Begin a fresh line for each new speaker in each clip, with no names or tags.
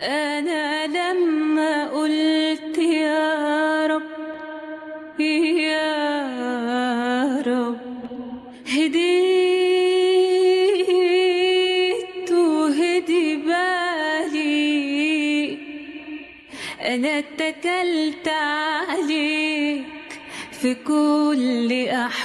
أنا لما قلت يا رب يا رب هديت وهدي بالي أنا اتكلت عليك في كل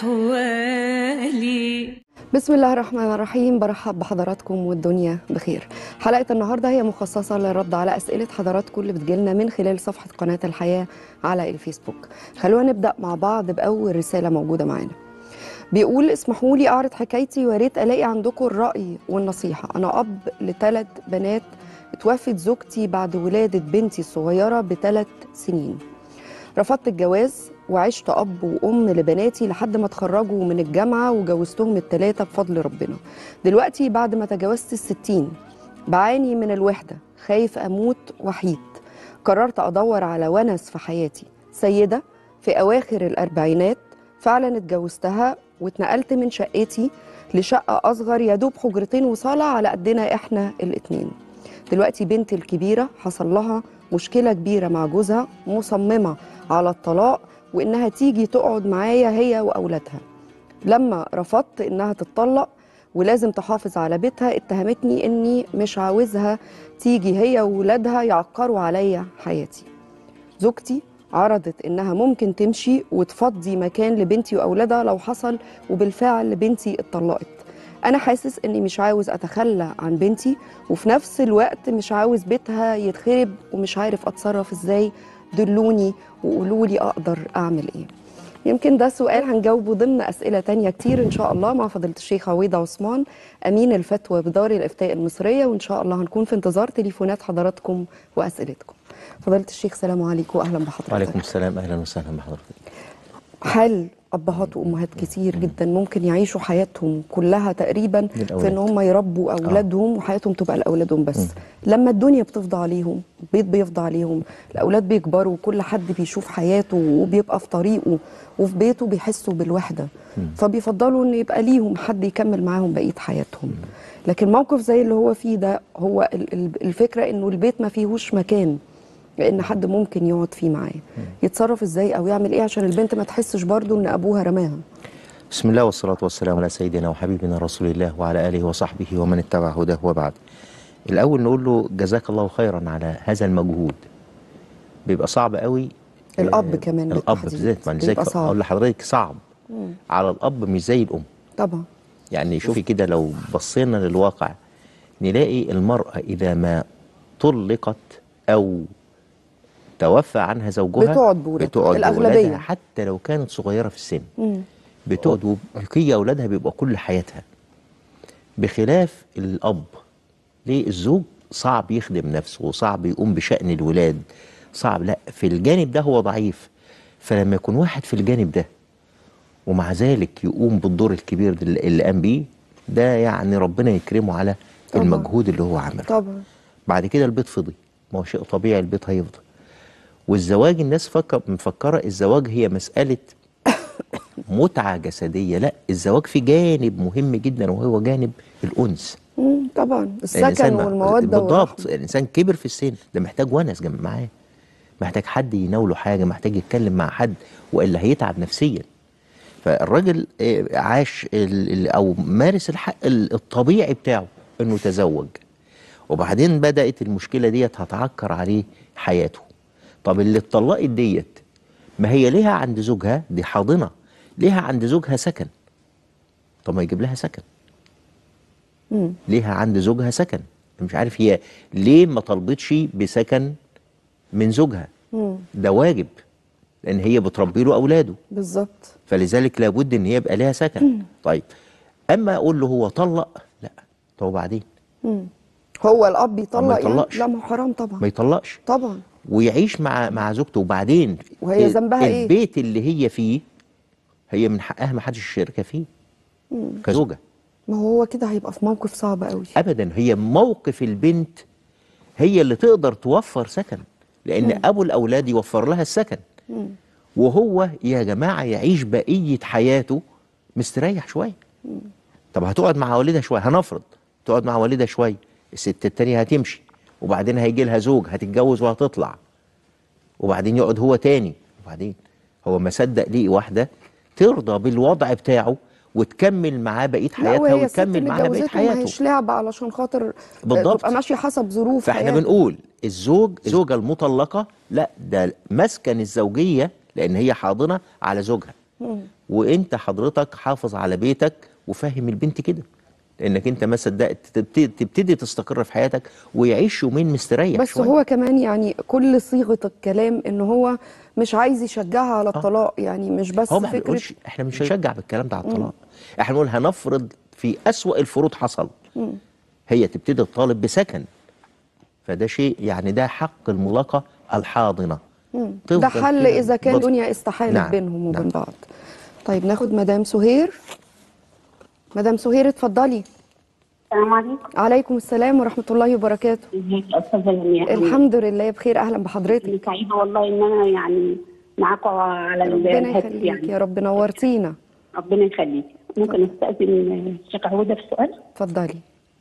أحوالي
بسم الله الرحمن الرحيم برحب بحضراتكم والدنيا بخير حلقة النهاردة هي مخصصة للرد على أسئلة حضراتكم اللي بتجيلنا من خلال صفحة قناة الحياة على الفيسبوك خلونا نبدأ مع بعض بأول رسالة موجودة معانا بيقول اسمحوا لي أعرض حكايتي ويا ريت ألاقي عندكم الرأي والنصيحة أنا أب لثلاث بنات اتوفت زوجتي بعد ولادة بنتي الصغيرة بثلاث سنين رفضت الجواز وعشت أب وأم لبناتي لحد ما اتخرجوا من الجامعة وجوزتهم التلاتة بفضل ربنا دلوقتي بعد ما تجاوزت الستين بعاني من الوحدة خايف أموت وحيد قررت أدور على ونس في حياتي سيدة في أواخر الأربعينات فعلا اتجوزتها واتنقلت من شقتي لشقة أصغر يدوب حجرتين وصالة على قدنا إحنا الاتنين دلوقتي بنتي الكبيرة حصل لها مشكلة كبيرة مع جوزها مصممة على الطلاق وإنها تيجي تقعد معايا هي وأولادها لما رفضت إنها تتطلق ولازم تحافظ على بيتها اتهمتني إني مش عاوزها تيجي هي وولادها يعكروا عليا حياتي زوجتي عرضت إنها ممكن تمشي وتفضي مكان لبنتي وأولادها لو حصل وبالفعل بنتي اتطلقت أنا حاسس إني مش عاوز أتخلى عن بنتي وفي نفس الوقت مش عاوز بيتها يتخرب ومش عارف أتصرف إزاي دلوني وقولوا لي أقدر أعمل إيه يمكن ده سؤال هنجاوبه ضمن أسئلة تانية كتير إن شاء الله مع فضيلة الشيخ عويضة عثمان أمين الفتوى بدار الإفتاء المصرية وإن شاء الله هنكون في انتظار تليفونات حضراتكم وأسئلتكم فضيلة الشيخ سلام عليكم وأهلا بحضرتك
وعليكم السلام اهلا وسهلا بحضرتك
حال ابهات وامهات كتير جدا ممكن يعيشوا حياتهم كلها تقريبا في
للأولاد.
ان هم يربوا اولادهم وحياتهم تبقى لاولادهم بس لما الدنيا بتفضى عليهم البيت بيفضى عليهم الاولاد بيكبروا وكل حد بيشوف حياته وبيبقى في طريقه وفي بيته بيحسوا بالوحده فبيفضلوا ان يبقى ليهم حد يكمل معاهم بقيه حياتهم لكن موقف زي اللي هو فيه ده هو ال- ال- الفكره انه البيت ما فيهوش مكان لان حد ممكن يقعد فيه معاه يتصرف ازاي او يعمل ايه عشان البنت ما تحسش برضو ان ابوها رماها
بسم الله والصلاة والسلام على سيدنا وحبيبنا رسول الله وعلى آله وصحبه ومن اتبع هداه وبعد الأول نقول له جزاك الله خيرا على هذا المجهود بيبقى صعب قوي
الأب
آه،
كمان
الأب
بالتحديد.
بالذات ما
بيبقى
لذلك
صعب.
أقول لحضرتك صعب على الأب مش زي الأم
طبعا
يعني شوفي كده لو بصينا للواقع نلاقي المرأة إذا ما طلقت أو توفى عنها زوجها
بتقعد بولادها.
بتقعد
الأغلبية.
بولادها حتى لو كانت صغيرة في السن بتقعد وهي أولادها بيبقى كل حياتها بخلاف الأب ليه الزوج صعب يخدم نفسه وصعب يقوم بشأن الولاد صعب لا في الجانب ده هو ضعيف فلما يكون واحد في الجانب ده ومع ذلك يقوم بالدور الكبير ده اللي اللي قام بيه ده يعني ربنا يكرمه على
طبعا.
المجهود اللي هو عمله
طبعا
بعد كده البيت فضي ما هو شيء طبيعي البيت هيفضى والزواج الناس فكر مفكره الزواج هي مساله متعه جسديه لا الزواج في جانب مهم جدا وهو جانب الانس
مم، طبعا السكن
الإنسان ما-
والموده
بالضبط
والرحمة.
الانسان كبر في السن ده محتاج ونس جنب معاه محتاج حد يناوله حاجه محتاج يتكلم مع حد والا هيتعب نفسيا فالراجل آه، عاش ال- ال- او مارس الحق ال- الطبيعي بتاعه انه تزوج وبعدين بدات المشكله ديت هتعكر عليه حياته طب اللي اتطلقت ديت ما هي ليها عند زوجها دي حاضنه ليها عند زوجها سكن طب ما يجيب لها سكن ليها عند زوجها سكن مش عارف هي ليه ما طلبتش بسكن من زوجها ده واجب لان هي بتربي له اولاده
بالظبط
فلذلك لابد ان هي يبقى ليها سكن طيب اما اقول له هو طلق لا طب وبعدين
هو الاب يطلق يعني
يطلقش.
لا ما هو حرام طبعا
ما يطلقش
طبعا
ويعيش مع مع زوجته وبعدين
وهي
ال-
ذنبها إيه؟
البيت اللي هي فيه هي من حقها ما حدش يشاركها فيه كزوجه
ما هو هو كده هيبقى في موقف صعب قوي
ابدا هي موقف البنت هي اللي تقدر توفر سكن لان ابو الاولاد يوفر لها السكن وهو يا جماعه يعيش بقيه حياته مستريح شويه طب هتقعد مع والدها شويه هنفرض تقعد مع والدها شويه الست التانية هتمشي وبعدين هيجي لها زوج هتتجوز وهتطلع وبعدين يقعد هو تاني وبعدين هو ما صدق ليه واحده ترضى بالوضع بتاعه وتكمل معاه بقيه
لا
حياتها
وهي الست
وتكمل
اللي
معاها بقيه
اتجوزته ما
حياته
هيش لعبه علشان خاطر
بالضبط.
تبقى ماشيه حسب ظروف
فاحنا
حياته.
بنقول الزوج الزوجه المطلقه لا ده مسكن الزوجيه لان هي حاضنه على زوجها وانت حضرتك حافظ على بيتك وفهم البنت كده لانك انت ما صدقت تبتدي, تبتدي تستقر في حياتك ويعيش يومين مستريح
بس
شوية.
هو كمان يعني كل صيغه الكلام ان هو مش عايز يشجعها على الطلاق يعني مش بس
هو ما
فكره
بنقولش احنا مش هنشجع بالكلام ده على الطلاق احنا بنقول هنفرض في أسوأ الفروض حصل هي تبتدي تطالب بسكن فده شيء يعني ده حق الملاقة الحاضنة
ده
تفضل
حل
كده
اذا كان
بط-
دنيا استحالت
نعم،
بينهم وبين
نعم.
بعض طيب ناخد مدام سهير مدام سهير اتفضلي
السلام عليكم
عليكم السلام ورحمه الله وبركاته
ازيك يا استاذه لمياء
الحمد لله بخير اهلا بحضرتك
انا سعيده والله ان انا يعني معاكم على
ربنا
الهاتف
يخليك
يعني
يا رب نورتينا
ربنا يخليك ممكن استاذن الشيخ عوده في سؤال
اتفضلي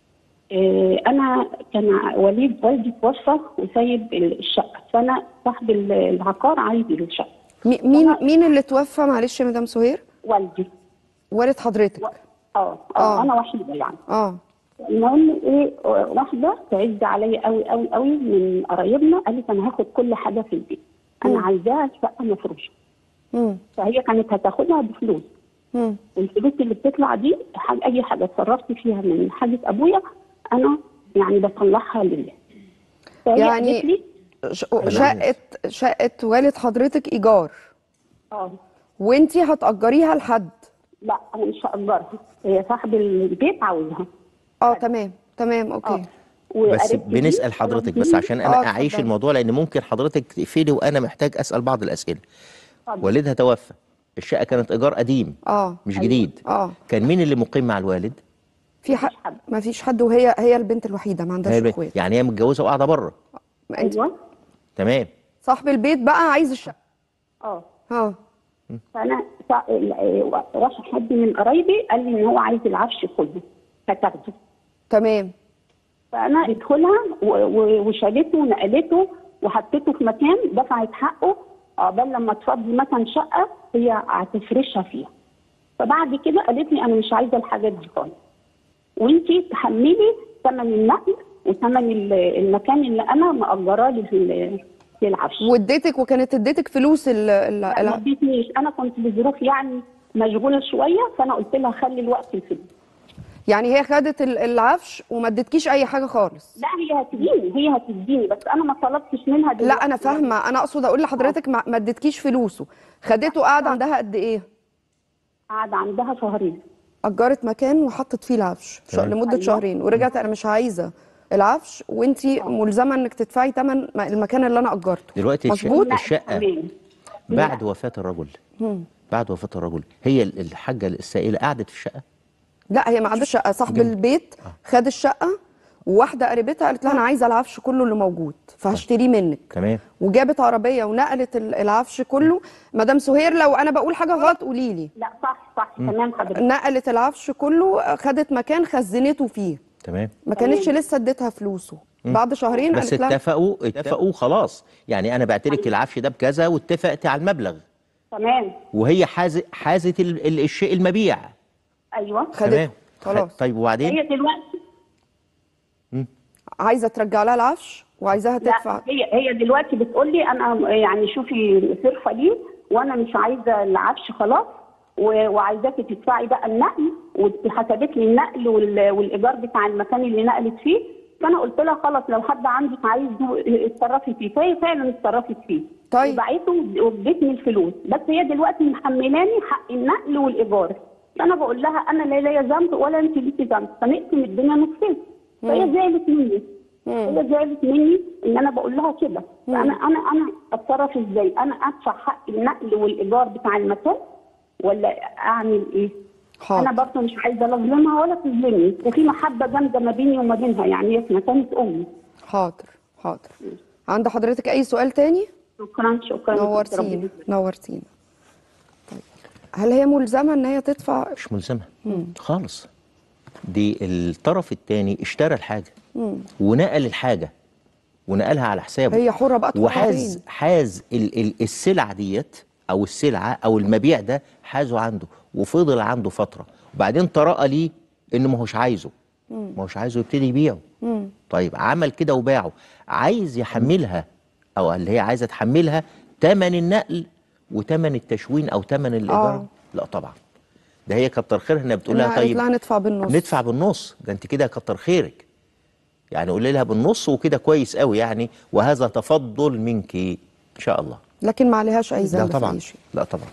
آه، انا كان ع- وليد والدي توفى وسايب الشقه فانا صاحب ال- العقار عايز الشقه
مي- مين مين اللي توفى معلش يا مدام سهير
والدي
والد حضرتك
و- اه
آه.
اه انا وحيده يعني
اه
المهم ايه آه، واحده تعز عليا قوي قوي قوي من قرايبنا قالت انا هاخد كل حاجه في البيت انا عايزاها شقه مفروشه
امم
فهي كانت هتاخدها بفلوس
امم
الفلوس اللي بتطلع دي حاجة اي حاجه اتصرفت فيها من حاجه ابويا انا يعني بطلعها لله فهي
يعني
قالت لي
ش- شقه شقه والد حضرتك ايجار
اه
وانتي هتأجريها لحد
لا انا مش هاجرها هي صاحب البيت عاوزها
اه تمام تمام اوكي
اه
بس
وقريبتي دي
بنسأل حضرتك بس
طلبت
عشان
آه،
انا
اتفضلي.
اعيش الموضوع لان ممكن حضرتك تقفلي وانا محتاج اسال بعض الاسئله
اتفضل.
والدها توفى الشقه كانت ايجار قديم
اه
مش
أيوة.
جديد
اه
كان مين اللي مقيم مع الوالد
في حد
حد.
ما فيش حد وهي هي البنت الوحيده ما
هي
عندهاش
البنت.
اخوات
يعني هي متجوزه وقاعده بره
ما انت
ايوه
تمام
صاحب البيت بقى عايز الشقه
اه
اه
فانا صا- ال- راح حد من قرايبي قال لي ان هو عايز العفش كله فتاخده
تمام
فانا ادخلها و- و- وشالته ونقلته وحطيته في مكان دفعت حقه عقبال لما تفضي مثلا شقه هي هتفرشها فيها فبعد كده قالت لي انا مش عايزه الحاجات دي خالص وانتي تحملي ثمن النقل وثمن ال- المكان اللي انا مأجراه لل- للعفش
واديتك وكانت اديتك فلوس ال ال
لا، ما
ال
اديتنيش انا كنت بظروف يعني مشغوله شويه فانا قلت لها خلي الوقت الفلوس
يعني هي خدت ال- العفش وما ادتكيش اي حاجه خالص
لا هي هتديني هي هتديني بس انا ما طلبتش منها
لا
دلوقتي
انا فاهمه انا اقصد اقول لحضرتك ما ما ادتكيش فلوسه خدته قعد عندها قد ايه
قعد عندها شهرين
اجرت مكان وحطت فيه العفش ش-
تمام.
لمده
أيوة.
شهرين ورجعت انا مش عايزه العفش وانتي ملزمه انك تدفعي ثمن المكان اللي انا اجرته
دلوقتي الش-
مظبوط
لا،
الشقة
تمام.
بعد وفاة الرجل بعد وفاة الرجل هي ال- الحاجة السائلة قعدت في الشقة
لا هي ما عندهاش شقه صاحب البيت خد الشقه وواحده قريبتها قالت لها انا عايزه العفش كله اللي موجود فهشتريه منك
تمام
وجابت عربيه ونقلت ال- العفش كله مدام سهير لو انا بقول حاجه غلط قولي لي
لا صح صح تمام حضرتك
نقلت العفش كله خدت مكان خزنته فيه
تمام
ما كانتش لسه اديتها فلوسه بعد شهرين
بس
قالت لها
اتفقوا اتفقوا خلاص يعني انا بعتلك العفش ده بكذا واتفقت على المبلغ
تمام
وهي حاز حازت ال- ال- الشيء المبيع
ايوه
خدته خلاص
طيب وبعدين
هي دلوقتي
عايزه ترجع لها العفش وعايزاها
لا
تدفع
هي هي دلوقتي بتقول لي انا يعني شوفي صرفه لي وانا مش عايزه العفش خلاص و- وعايزاكي تدفعي بقى النقل وحسبت لي النقل وال- والايجار بتاع المكان اللي نقلت فيه فانا قلت لها خلاص لو حد عندك عايزه اتصرفي فيه فهي فعلا اتصرفت فيه
طيب.
وبعته وادتني الفلوس بس هي دلوقتي محملاني حق النقل والايجار فانا بقول لها انا لا ليا ذنب ولا انت ليكي ذنب فنقسم الدنيا نصين فهي زعلت مني هي زعلت مني ان انا بقول لها كده فانا انا انا اتصرف ازاي انا ادفع حق النقل والايجار بتاع المكان ولا اعمل ايه
حاضر.
انا برضه مش عايزه لا اظلمها ولا تظلمني وفي محبه جامده ما بيني وما بينها يعني هي في مكانه امي
حاضر حاضر عند حضرتك اي سؤال تاني
شكرا شكرا
نورتينا نورتينا طيب هل هي ملزمه ان هي تدفع
مش ملزمة خالص دي الطرف الثاني اشترى الحاجة ونقل الحاجة ونقلها على حسابه
هي حرة بقى تحطها
وحاز
فين
حاز ال ال السلعه ديت او السلعه او المبيع ده حازه عنده وفضل عنده فتره وبعدين طرق ليه انه ما هوش عايزه ما هوش عايزه يبتدي يبيعه
مم.
طيب عمل كده وباعه عايز يحملها او اللي هي عايزه تحملها ثمن النقل وثمن التشوين او ثمن الايجار
آه.
لا طبعا ده هي كتر خيرها انها بتقول
إنها
لها
قالت
طيب
لها ندفع بالنص
ندفع بالنص ده انت كده كتر خيرك يعني قولي لها بالنص وكده كويس قوي يعني وهذا تفضل منك ان شاء الله
لكن ما عليهاش اي
لا
ذنب في
طبعا
اي شيء
لا طبعا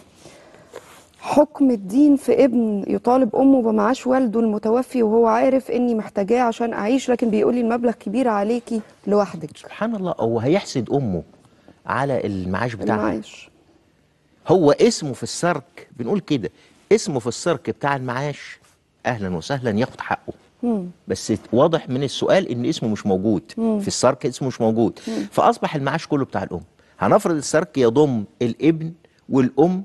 حكم الدين في ابن يطالب امه بمعاش والده المتوفي وهو عارف اني محتاجاه عشان اعيش لكن بيقول لي المبلغ كبير عليكي لوحدك
سبحان الله هو هيحسد امه على المعاش بتاعها
المعاش
هو اسمه في السرك بنقول كده اسمه في السرك بتاع المعاش اهلا وسهلا ياخد حقه
مم.
بس واضح من السؤال ان اسمه مش موجود في السرك اسمه مش موجود فاصبح المعاش كله بتاع الام هنفرض السرك يضم الابن والام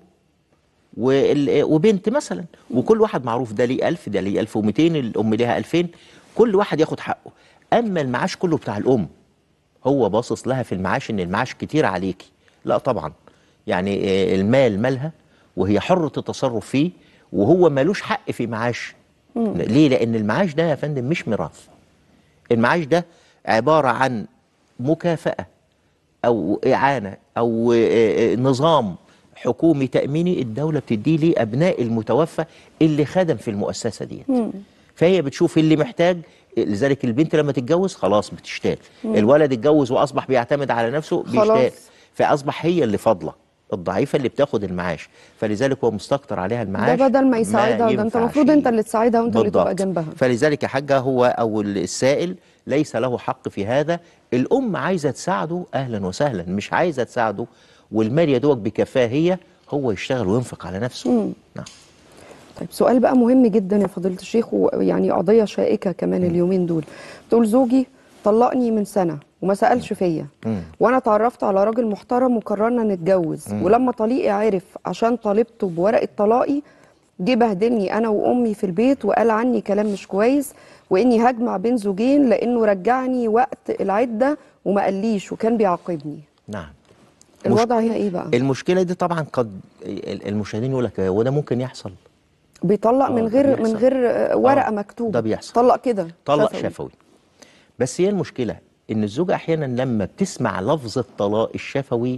وال- وبنت مثلا وكل واحد معروف ده ليه 1000 ده ليه 1200 الام ليها 2000 كل واحد ياخد حقه اما المعاش كله بتاع الام هو باصص لها في المعاش ان المعاش كتير عليكي لا طبعا يعني آه، المال مالها وهي حرة التصرف فيه وهو مالوش حق في معاش ليه لان المعاش ده يا فندم مش ميراث المعاش ده عبارة عن مكافأة أو إعانة أو آه، آه، نظام حكومي تأميني الدولة بتديه لأبناء المتوفى اللي خدم في المؤسسة ديت فهي بتشوف اللي محتاج لذلك البنت لما تتجوز خلاص بتشتغل الولد اتجوز وأصبح بيعتمد على نفسه بيشتغل
خلاص.
فأصبح هي اللي فاضلة الضعيفة اللي بتاخد المعاش فلذلك هو مستكتر عليها المعاش
ده بدل ما يساعدها ده انت
ينفعش.
المفروض انت اللي تساعدها وانت اللي تبقى
بالضبط.
جنبها
فلذلك يا حاجة هو أو السائل ليس له حق في هذا الأم عايزة تساعده أهلا وسهلا مش عايزة تساعده والمال يا دوبك بكفاه هي هو يشتغل وينفق على نفسه نعم
طيب سؤال بقى مهم جدا يا فضيلة الشيخ ويعني قضية شائكة كمان اليومين دول تقول زوجي طلقني من سنة وما سألش فيا وانا اتعرفت على راجل محترم وقررنا نتجوز ولما طليقي عرف عشان طالبته بورقة طلاقي جه بهدلني انا وامي في البيت وقال عني كلام مش كويس واني هجمع بين زوجين لانه رجعني وقت العدة وما قاليش وكان بيعاقبني
نعم
الوضع هنا ايه بقى
المشكلة دي طبعا قد المشاهدين يقول لك هو ده ممكن يحصل
بيطلق من
آه،
غير
ده
من
بيحصل.
غير آه، ورقة
آه،
مكتوبة
ده بيحصل.
طلق كده
طلق
شفوي.
شفوي بس هي المشكلة إن الزوجة أحيانا لما بتسمع لفظ الطلاق الشفوي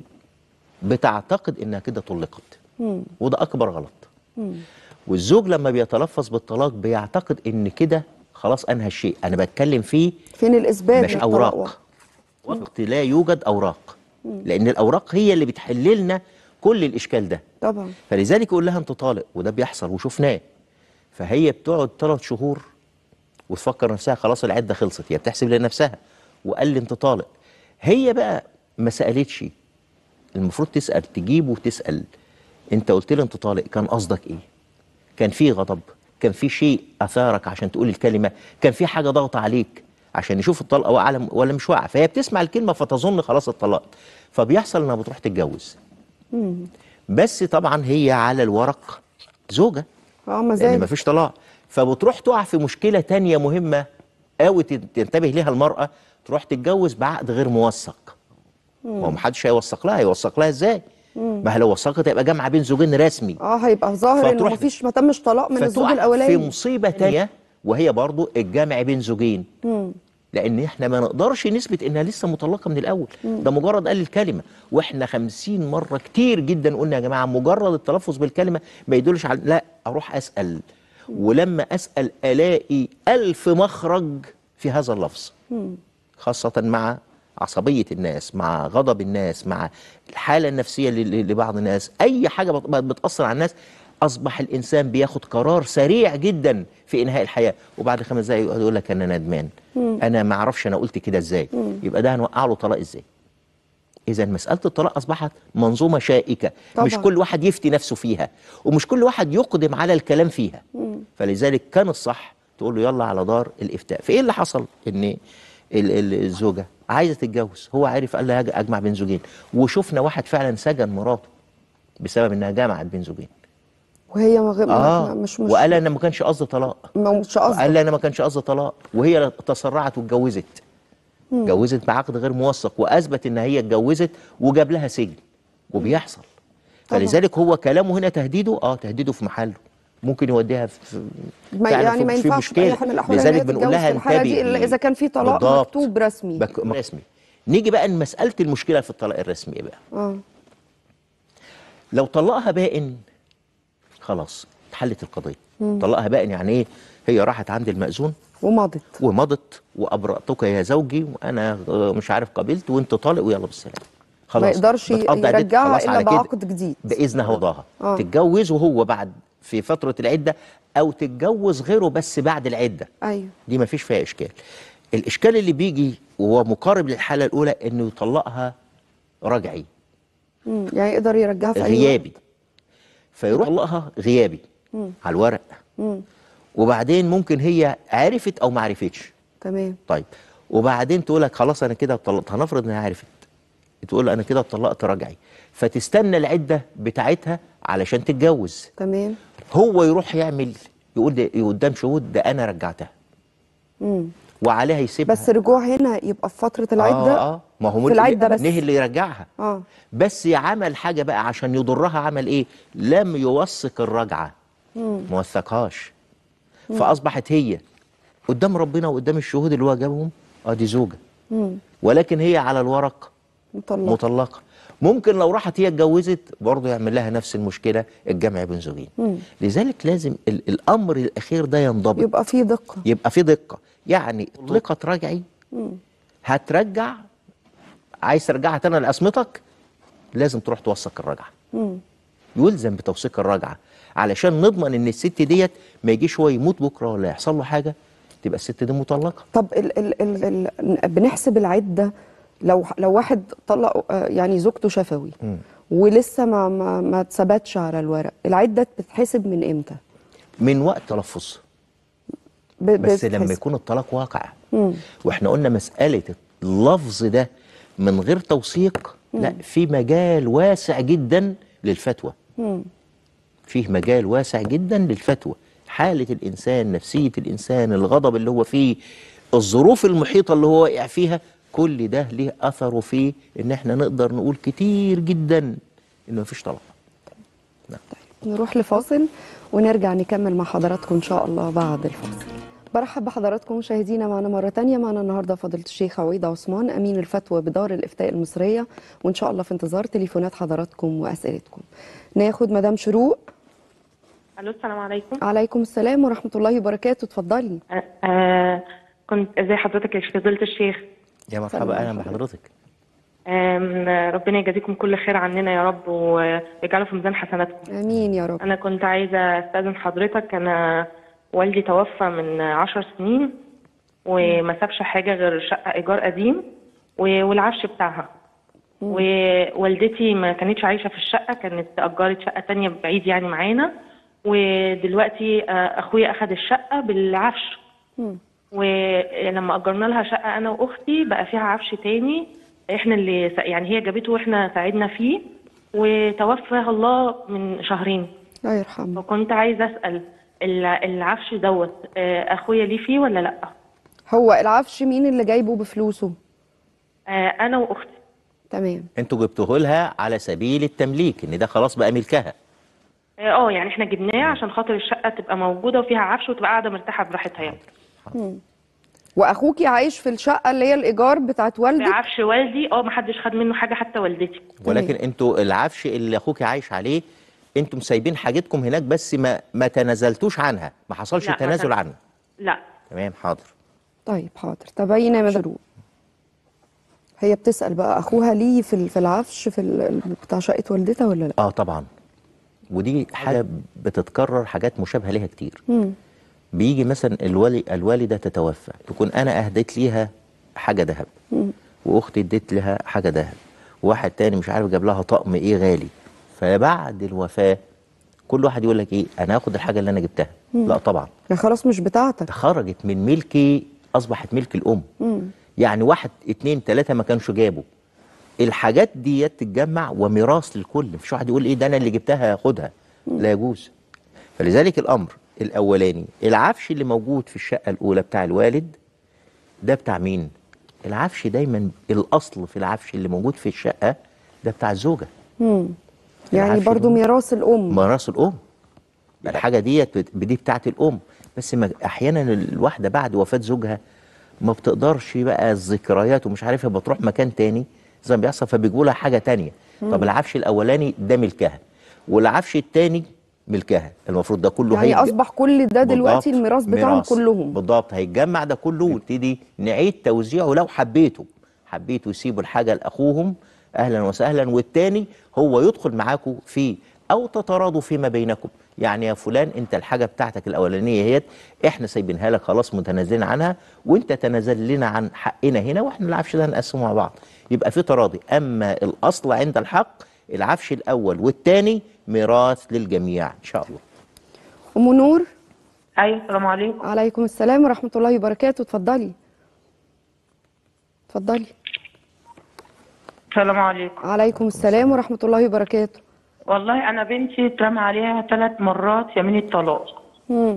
بتعتقد إنها كده طلقت وده أكبر غلط والزوج لما بيتلفظ بالطلاق بيعتقد إن كده خلاص أنهى الشيء أنا بتكلم فيه
فين الإثبات
مش
للطلاق؟
أوراق وقت لا يوجد أوراق لأن الأوراق هي اللي بتحل لنا كل الإشكال ده
طبعا
فلذلك يقول لها انت طالق وده بيحصل وشفناه فهي بتقعد ثلاث شهور وتفكر نفسها خلاص العده خلصت هي بتحسب لنفسها وقال لي انت طالق هي بقى ما سالتش المفروض تسال تجيب وتسال انت قلت لي انت طالق كان قصدك ايه كان في غضب كان في شيء اثارك عشان تقول الكلمه كان في حاجه ضغط عليك عشان يشوف الطلقه واقعه ولا مش واقعه فهي بتسمع الكلمه فتظن خلاص اتطلقت فبيحصل انها بتروح تتجوز بس طبعا هي على الورق زوجة
اه
لأن
مزاج
مفيش طلاق فبتروح تقع في مشكلة تانية مهمة قوي تنتبه ليها المرأة تروح تتجوز بعقد غير موثق هو محدش هيوثق لها هيوثق لها ازاي ما هي لو وثقت هيبقى جامعة بين زوجين رسمي
اه هيبقى ظاهر انه
فتروح-
مفيش ما تمش طلاق من الزوج
فتقع في
الاولاني
مصيبة تانية وهي برضو الجمع بين زوجين لان احنا ما نقدرش نثبت انها لسه مطلقه من الاول ده مجرد قال الكلمه واحنا خمسين مره كتير جدا قلنا يا جماعه مجرد التلفظ بالكلمه ما يدلش على لا اروح اسال ولما اسال الاقي الف مخرج في هذا اللفظ خاصه مع عصبيه الناس مع غضب الناس مع الحاله النفسيه ل- ل- لبعض الناس اي حاجه بت- بتاثر على الناس اصبح الانسان بياخد قرار سريع جدا في انهاء الحياه وبعد خمس دقايق يقعد يقول لك انا ندمان انا ما اعرفش انا قلت كده ازاي يبقى ده هنوقع له طلاق ازاي اذا مساله الطلاق اصبحت منظومه شائكه
طبعاً.
مش كل واحد يفتي نفسه فيها ومش كل واحد يقدم على الكلام فيها فلذلك كان الصح تقول له يلا على دار الافتاء فايه اللي حصل ان ال- ال- الزوجه عايزه تتجوز هو عارف قال لها هاجي اجمع بين زوجين وشفنا واحد فعلا سجن مراته بسبب انها جمعت بين زوجين
وهي ما غ...
اه
ما- مش مش
وقال انا ما كانش قصدي طلاق
ما مش
قال
قصدي
لي انا ما كانش قصدي طلاق وهي تسرعت واتجوزت اتجوزت بعقد غير موثق واثبت ان هي اتجوزت وجاب لها سجن وبيحصل
طبعا.
فلذلك هو كلامه هنا تهديده اه تهديده في محله ممكن يوديها في
ما
فعلا
يعني
في-
ما
في
ينفعش
مشكلة.
بأي حال من الأحوال إن هي
لذلك بنقول
تتجوز
لها
في الحالة دي إلا
انتبهي.
إذا كان في طلاق
بالضبط.
مكتوب رسمي
بك... رسمي نيجي بقى لمساله المشكله في الطلاق الرسمي بقى
اه
لو طلقها بائن خلاص اتحلت القضيه طلقها بائن يعني ايه هي راحت عند المأذون
ومضت
ومضت وابرأتك يا زوجي وانا آه، مش عارف قبلت وانت طالق ويلا بالسلامه خلاص
ما يقدرش
بتقضي عدتها
يرجعها
خلاص
إلا
على كده.
بعقد جديد
باذن وضعها
آه.
تتجوز وهو بعد في فتره العده او تتجوز غيره بس بعد العده
أيوه
دي ما فيش فيها اشكال الاشكال اللي بيجي وهو مقارب للحاله الاولى انه يطلقها رجعي
مم. يعني يقدر يرجعها في أي
غيابي فيروح يطلقها غيابي على الورق وبعدين ممكن هي عرفت او ما عرفتش
تمام
طيب وبعدين تقول لك خلاص انا كده اتطلقت هنفرض انها عرفت تقول انا كده اتطلقت رجعي فتستنى العده بتاعتها علشان تتجوز
تمام
هو يروح يعمل يقول ده قدام شهود ده انا رجعتها
مم.
وعليها يسيبها
بس رجوع هنا يبقى في فترة العدة
اه اه ما هو
في العدة بس
نهي اللي يرجعها
اه
بس عمل حاجه بقى عشان يضرها عمل ايه لم يوثق الرجعه ما وثقهاش فاصبحت هي قدام ربنا وقدام الشهود اللي هو جابهم اه دي زوجه
مم.
ولكن هي على الورق
مطلقة
مطلقه ممكن لو راحت هي اتجوزت برضه يعمل لها نفس المشكله الجمع بين زوجين
مم.
لذلك لازم ال- الامر الاخير ده ينضبط
يبقى في دقة
يبقى في دقه يعني طلقت رجعي
مم.
هترجع عايز ترجعها تاني لعصمتك لازم تروح توثق الرجعه
مم.
يلزم بتوثيق الرجعه علشان نضمن ان الست ديت ما يجيش هو يموت بكره ولا يحصل له حاجه تبقى الست دي مطلقه
طب ال ال ال ال بنحسب العدة لو لو واحد طلق آه، يعني زوجته شفوي
مم.
ولسه ما ما ما اتثبتش على الورق العدة بتتحسب من امتى؟
من وقت تلفظ
ب-
بس لما
بتتحسب.
يكون الطلاق واقع
مم.
واحنا قلنا مساله اللفظ ده من غير توثيق لا في مجال واسع جدا للفتوى
مم.
فيه مجال واسع جدا للفتوى حالة الإنسان نفسية الإنسان الغضب اللي هو فيه الظروف المحيطة اللي هو واقع فيها كل ده ليه أثره فيه إن إحنا نقدر نقول كتير جدا إنه مفيش طلاق
نروح لفاصل ونرجع نكمل مع حضراتكم إن شاء الله بعد الفاصل برحب بحضراتكم مشاهدينا معنا مرة تانية معنا النهاردة فضيلة الشيخ عويضة عثمان أمين الفتوى بدار الإفتاء المصرية وإن شاء الله في انتظار تليفونات حضراتكم وأسئلتكم ناخد مدام شروق
الو السلام عليكم
عليكم السلام ورحمة الله وبركاته اتفضلي
آه آه، كنت ازي حضرتك يا شيخ فضيلة الشيخ
يا مرحبا
سلام
أهلا
عليكم.
بحضرتك
آم، آه، ربنا يجازيكم كل خير عننا يا رب ويجعله في ميزان حسناتكم
آمين يا رب
انا كنت عايزه استاذن حضرتك انا والدي توفى من عشر سنين وما سابش حاجه غير شقه ايجار قديم و- والعفش بتاعها ووالدتي ما كانتش عايشه في الشقه كانت اجرت شقه تانية بعيد يعني معانا ودلوقتي آه، اخويا اخد الشقه بالعفش
مم.
ولما اجرنا لها شقه انا واختي بقى فيها عفش تاني احنا اللي س- يعني هي جابته واحنا ساعدنا فيه وتوفاها الله من شهرين
الله يرحمه
فكنت عايزه اسال الع- العفش دوت آه، اخويا ليه فيه ولا لا
هو العفش مين اللي جايبه بفلوسه
آه، انا واختي
تمام
أنتوا جبتوه لها على سبيل التمليك إن ده خلاص بقى ملكها
اه آه، يعني احنا جبناه عشان خاطر الشقه تبقى موجوده وفيها عفش وتبقى قاعده مرتاحه براحتها يعني
واخوكي عايش في الشقه اللي هي الايجار بتاعت والدك
عفش والدي اه محدش خد منه حاجه حتى والدتي
ولكن أنتوا العفش اللي أخوك عايش عليه أنتم سايبين حاجتكم هناك بس ما ما تنازلتوش عنها ما حصلش
لا، ما
تنازل
تن-
عنها
لا
تمام حاضر
طيب حاضر تابعينا يا مدام هي بتسال بقى اخوها ليه في ال- في العفش في ال- بتاع شقه والدتها ولا لا
اه طبعا ودي حاجه بتتكرر حاجات مشابهه ليها كتير
مم.
بيجي مثلا الوالي الوالده تتوفى تكون انا اهديت ليها حاجه ذهب واختي اديت لها حاجه ذهب وواحد تاني مش عارف جاب لها طقم ايه غالي فبعد الوفاه كل واحد يقول لك ايه انا هاخد الحاجه اللي انا جبتها لا طبعا
يعني خلاص مش بتاعتك
خرجت من ملكي اصبحت ملك الام
مم.
يعني واحد اتنين تلاته ما كانش جابوا الحاجات دي تتجمع وميراث للكل مفيش واحد يقول ايه ده انا اللي جبتها هاخدها لا يجوز فلذلك الامر الاولاني العفش اللي موجود في الشقه الاولى بتاع الوالد ده بتاع مين العفش دايما الاصل في العفش اللي موجود في الشقه ده بتاع الزوجه
مم. يعني
العفش
برضو
ده-
ميراث الام
ميراث الام الحاجه ديت بت- دي بتاعت الام بس ما احيانا الواحده بعد وفاه زوجها ما بتقدرش بقى الذكريات ومش عارفه بتروح مكان تاني زي ما بيحصل فبيجوا لها حاجه تانية طب العفش الاولاني ده ملكها والعفش التاني ملكها المفروض ده كله
يعني
هيتج-
اصبح كل ده دلوقتي
بالضبط.
الميراث بتاعهم
ميراث.
كلهم
بالضبط هيتجمع ده كله ونبتدي نعيد توزيعه لو حبيتوا حبيتوا يسيبوا الحاجه لاخوهم اهلا وسهلا والتاني هو يدخل معاكم فيه او تتراضوا فيما بينكم يعني يا فلان انت الحاجه بتاعتك الاولانيه هي احنا سايبينها لك خلاص متنازلين عنها وانت تنازل لنا عن حقنا هنا واحنا العفش ده نقسمه مع بعض يبقى في تراضي اما الاصل عند الحق العفش الاول والتاني ميراث للجميع ان شاء الله
ام نور
ايوه السلام عليكم
عليكم السلام ورحمه الله وبركاته اتفضلي اتفضلي
السلام عليكم
عليكم السلام ورحمه الله وبركاته
والله انا بنتي اترمى عليها ثلاث مرات يمين الطلاق
مم.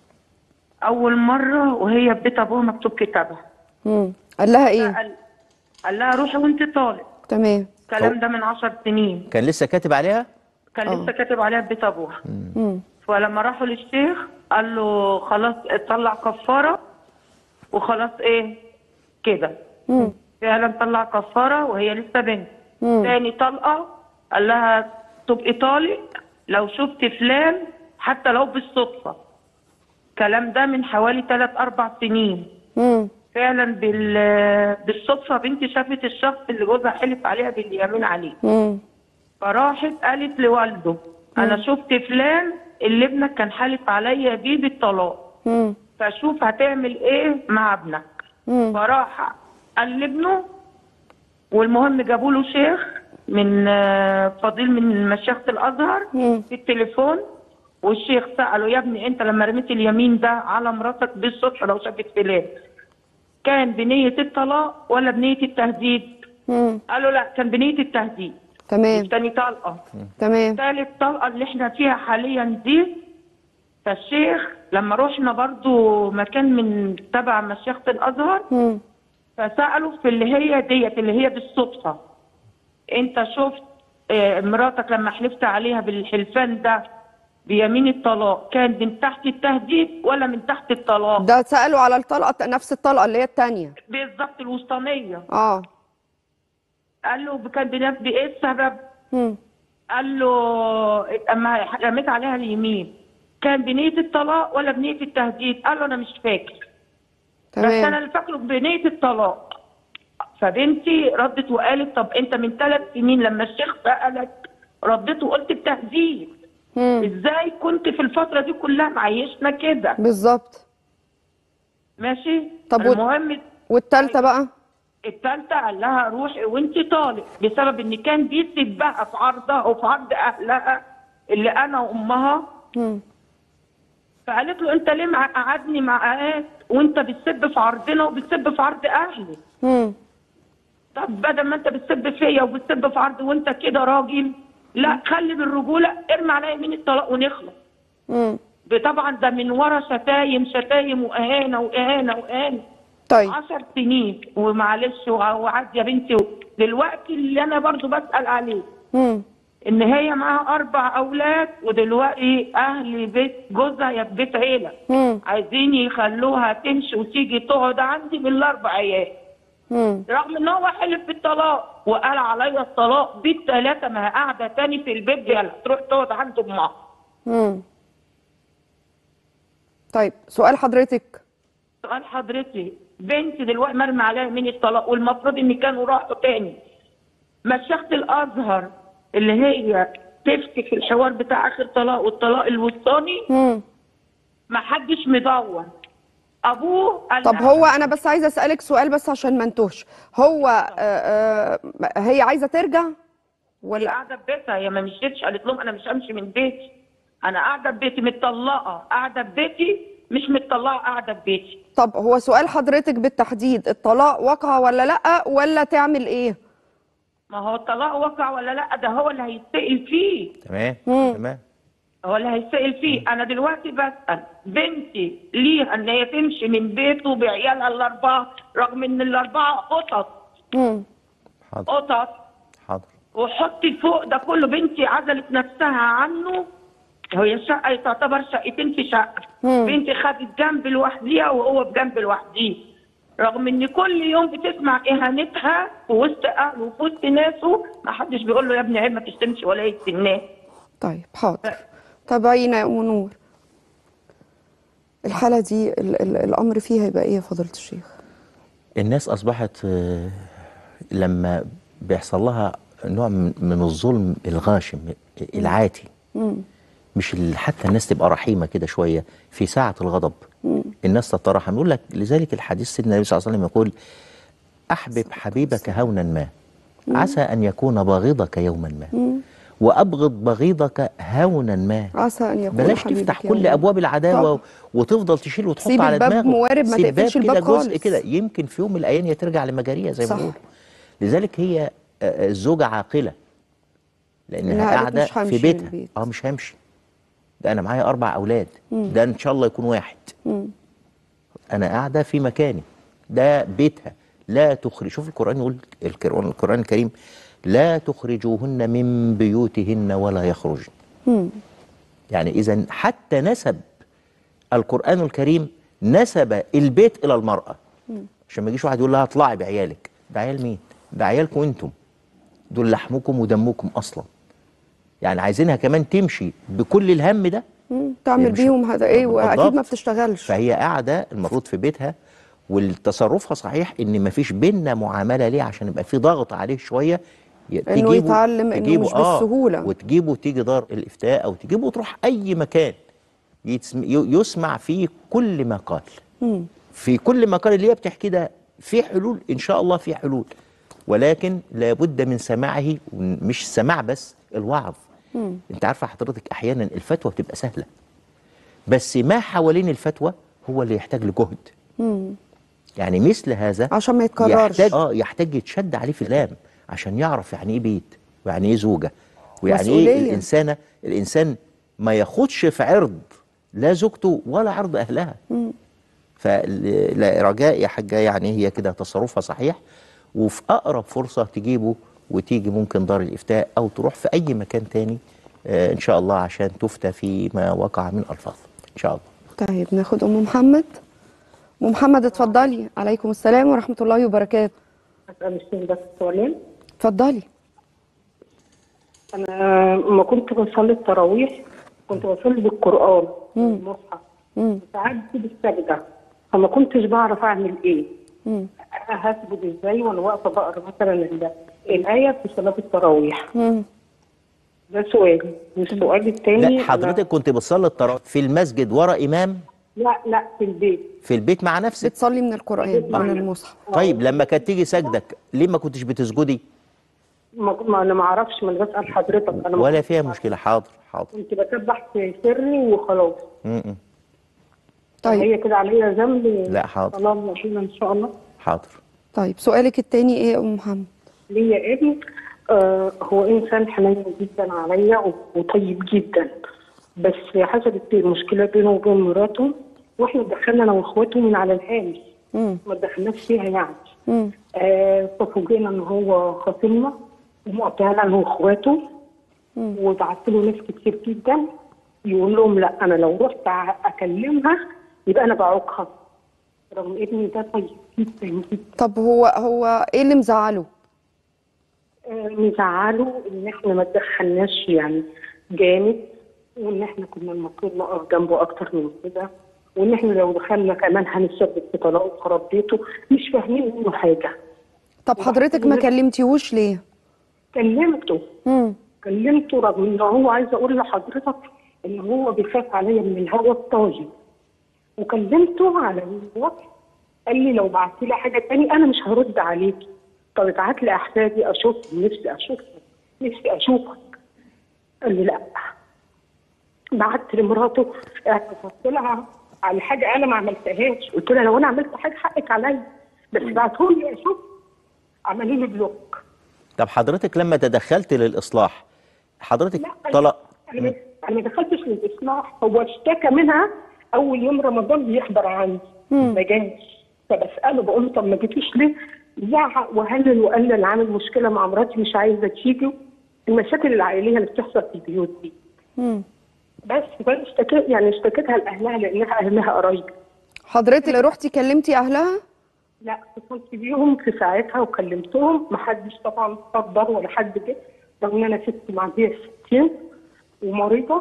اول مره وهي في بيت ابوها مكتوب كتابها
مم. قال لها ايه
قال, قال لها روحي وانت طالق
تمام
الكلام ده من عشر سنين
كان لسه كاتب عليها
كان
آه.
لسه كاتب عليها في بيت ابوها
مم.
فلما راحوا للشيخ قال له خلاص طلع كفاره وخلاص ايه كده
مم.
فعلا طلع كفاره وهي لسه بنت
مم.
تاني طلقه قال لها تبقي طالق لو شفت فلان حتى لو بالصدفه الكلام ده من حوالي ثلاث اربع سنين
مم.
فعلا بال بالصدفه بنتي شافت الشخص اللي جوزها حلف عليها باليمين عليه
مم.
فراحت قالت لوالده انا شفت فلان اللي ابنك كان حالف عليا بيه بالطلاق
مم.
فشوف هتعمل ايه مع ابنك
مم.
فراح قال لابنه والمهم جابوا له شيخ من آه، فضيل من مشيخة الازهر
مم.
في التليفون والشيخ سأله يا ابني انت لما رميت اليمين ده على مراتك بالصدفة لو شافت فلان كان بنية الطلاق ولا بنية التهديد؟
مم.
قالوا لا كان بنية التهديد
تمام
تاني طلقة
تمام
ثالث طلقة اللي احنا فيها حاليا دي فالشيخ لما رحنا برضو مكان من تبع مشيخة الازهر
مم.
فسألوا في اللي هي ديت اللي هي بالصدفة انت شفت اه، مراتك لما حلفت عليها بالحلفان ده بيمين الطلاق كان من تحت التهديد ولا من تحت الطلاق
ده سألوا على الطلقة نفس الطلقة اللي هي التانية
بالظبط الوسطانية
اه
قال له كان بنفس بايه السبب
مم.
قال له اما رميت عليها اليمين كان بنية الطلاق ولا بنية التهديد قال له انا مش فاكر بس انا
تمام
اللي فاكره بنية الطلاق فبنتي ردت وقالت طب انت من ثلاث سنين لما الشيخ سألك رديت وقلت التهديد
مم.
ازاي كنت في الفترة دي كلها معيشنا كده
بالظبط
ماشي
طب وال-
المهم
والتالتة بقى
التالتة قال لها روحي وانت طالق بسبب ان كان بيسبها في عرضها وفي عرض اهلها اللي انا وامها
مم.
فقالت له انت ليه مقعدني معاك وانت بتسب في عرضنا وبتسب في عرض اهلي
مم.
طب بدل ما انت بتسب فيا وبتسب في عرض وانت كده راجل لا خلي بالرجوله ارمي عليا يمين الطلاق ونخلص
مم.
طبعا ده من ورا شتايم شتايم واهانه واهانه واهانه
طيب
عشر سنين ومعلش وع- وعاد يا بنتي دلوقتي اللي انا برضو بسال عليه
مم.
ان هي معاها اربع اولاد ودلوقتي اهل بيت جوزها يا في بيت عيله
مم.
عايزين يخلوها تمشي وتيجي تقعد عندي بالاربع عيال
مم.
رغم ان هو حلف بالطلاق وقال عليا الطلاق بالثلاثه ما هي قاعده تاني في البيت دي يلا تروح تقعد عند امها
مم. طيب سؤال حضرتك
سؤال حضرتك بنتي دلوقتي مرمي عليها من الطلاق والمفروض ان كانوا راحوا تاني مشيخة الازهر اللي هي تفتي في الحوار بتاع اخر طلاق والطلاق الوسطاني
مم.
ما حدش مدور ابوه قال
طب
لها
هو انا بس عايزه اسالك سؤال بس عشان ما انتوش هو آه آه هي عايزه ترجع
هي
ولا
قاعده في بيتها هي ما مشيتش قالت لهم انا مش همشي من بيتي انا قاعده في بيتي متطلقه قاعده في بيتي مش متطلقه قاعده في بيتي
طب هو سؤال حضرتك بالتحديد الطلاق وقع ولا لا ولا تعمل ايه
ما هو الطلاق وقع ولا لا ده هو اللي هيتسأل فيه
تمام
مم.
تمام
هو اللي هيسأل فيه انا دلوقتي بسأل بنتي ليها ان هي تمشي من بيته بعيالها الاربعه رغم ان الاربعه قطط
مم.
حاضر
قطط
حاضر
وحطي فوق ده كله بنتي عزلت نفسها عنه هي الشقه تعتبر شقتين في شقه
مم.
بنتي خدت جنب لوحديها وهو بجنب لوحديه رغم ان كل يوم بتسمع اهانتها في وسط اهله وفي وسط ناسه ما حدش بيقول له يا ابني عيب ما تشتمش ولا يتناه
طيب حاضر تابعينا يا ام نور الحالة دي ال ال الأمر فيها يبقى إيه يا فضيلة الشيخ؟
الناس أصبحت آه، لما بيحصل لها نوع من من الظلم الغاشم العاتي
مم.
مش ال- حتى الناس تبقى رحيمة كده شوية في ساعة الغضب الناس تترحم يقول لك لذلك الحديث سيدنا النبي صلى الله عليه وسلم يقول أحبب حبيبك هونا ما عسى أن يكون باغضك يوما ما وأبغض بغيضك هونا ما
عسى أن يكون
بلاش
حبيبك
تفتح
يوما
كل
ما.
ابواب العداوه
طبعا.
وتفضل تشيل وتحط
سيب
على
الباب
دماغه
موارب، ما
سيب
تقفلش
باب
الباب
كده جزء
خالص.
كده يمكن في يوم من الايام هي ترجع لمجاريها زي ما
صح.
بنقول لذلك هي آه، آه، الزوجه عاقله لانها
إنها قالت
قاعده
مش
في
همشي من
بيتها
البيت.
اه مش همشي ده انا معايا اربع اولاد ده ان شاء الله يكون واحد
مم.
انا قاعده في مكاني ده بيتها لا تخرج شوف القران يقول القران القران الكريم لا تخرجوهن من بيوتهن ولا يخرجن
مم.
يعني اذا حتى نسب القران الكريم نسب البيت الى المراه عشان ما يجيش واحد يقول لها اطلعي بعيالك ده عيال مين ده عيالكم انتم دول لحمكم ودمكم اصلا يعني عايزينها كمان تمشي بكل الهم ده
مم. تعمل
مش-
بيهم هذا إيه وأكيد ما
بالضبط.
بتشتغلش
فهي قاعده المفروض في بيتها والتصرفها صحيح ان ما فيش بينا معامله ليه عشان يبقى في ضغط عليه شويه ي-
إنه يتعلم إنه
تجيبه
مش بالسهولة.
وتجيبه تيجي دار الافتاء او تجيبه وتروح اي مكان يتسم- ي- يسمع فيه كل ما قال
مم.
في كل ما قال اللي هي بتحكي ده في حلول ان شاء الله في حلول ولكن لابد من سماعه مش السماع بس الوعظ انت عارفه حضرتك احيانا الفتوى بتبقى سهله بس ما حوالين الفتوى هو اللي يحتاج لجهد
مم.
يعني مثل هذا
عشان ما يتكررش.
يحتاج اه يحتاج يتشد عليه في اللام عشان يعرف يعني ايه بيت ويعني ايه زوجه ويعني ايه
مسؤولية.
الانسانه الانسان ما ياخدش في عرض لا زوجته ولا عرض اهلها فرجاء يا حاجه يعني هي كده تصرفها صحيح وفي اقرب فرصه تجيبه وتيجي ممكن دار الافتاء او تروح في اي مكان تاني آه ان شاء الله عشان تفتى فيما وقع من الفاظ ان شاء الله
طيب ناخد أم محمد أم محمد اتفضلي عليكم السلام ورحمة الله وبركاته
أسأل الشيخ بس سؤالين
اتفضلي
أنا لما كنت بصلي التراويح كنت بصلي بالقرآن المصحف
مم.
ساعات بالسجدة فما كنتش بعرف أعمل إيه
مم.
أنا هسجد إزاي وأنا واقفة بقرا مثلا ال- الآية في صلاة التراويح
مم.
ده سؤال والسؤال التاني
لا حضرتك كنت بتصلي التراويح في المسجد ورا امام
أنا- لا لا في البيت
في البيت مع نفسك
بتصلي من القرآن من المصحف
طيب لما كانت تيجي سجدك ليه ما كنتش بتسجدي
ما ما- أنا ما أعرفش ما أنا بسأل حضرتك أنا ما
ولا
كنتش
فيها
بعرف.
مشكله حاضر حاضر
كنت بسبح في سري وخلاص
م -م.
طيب
هي كده عليا ذنب
لا، حاضر.
الله ربنا إن شاء الله
حاضر
طيب سؤالك التاني ايه يا ام محمد
ليا ابن آه هو انسان حنين جدا عليا و- وطيب جدا بس حصلت مشكله بينه وبين مراته واحنا دخلنا انا واخواته من على الهامش
مم.
ما دخلناش فيها يعني
مم.
آه ففوجئنا ان هو خاصمنا ومقطعنا انا واخواته وبعت له ناس كتير جدا يقول لهم لا انا لو رحت ع- اكلمها يبقى انا بعوقها رغم ابني ده طيب جدا جدا
طب هو هو ايه اللي مزعله
آه، مزعله ان احنا ما تدخلناش يعني جامد وان احنا كنا المفروض نقف جنبه اكتر من كده وان احنا لو دخلنا كمان هنتسبب في طلاق وخراب بيته مش فاهمين منه حاجه
طب حضرتك ما كلمتيهوش ليه
كلمته
مم.
كلمته رغم ان هو عايز اقول لحضرتك ان هو بيخاف عليا من الهوا الطاغي وكلمته على الوقت قال لي لو بعت لي حاجه تاني انا مش هرد عليكي طب ابعت لي احفادي اشوفهم نفسي اشوفهم نفسي اشوفك قال لي لا بعت لمراته اعتذرت لها على حاجه انا ما عملتهاش قلت لها لو انا عملت حاجه حقك عليا بس بعتهم لي اشوف عملوا لي بلوك
طب حضرتك لما تدخلت للاصلاح حضرتك
لا
طلق
انا انا ما دخلتش للاصلاح هو اشتكى منها اول يوم رمضان بيحضر عندي ما جاش فبساله بقول له طب ما جيتيش ليه؟ زعق وهلل وقال لي انا عامل مشكله مع مراتي مش عايزه تيجي المشاكل العائليه اللي بتحصل في البيوت دي
مم.
بس فانا اشتكيت يعني اشتكيتها لاهلها لانها اهلها قرايب
حضرتك اللي رحتي كلمتي اهلها
لا اتصلت بيهم في ساعتها وكلمتهم محدش طبعا قدر ولا حد جه رغم ان انا ست معديه 60 ومريضه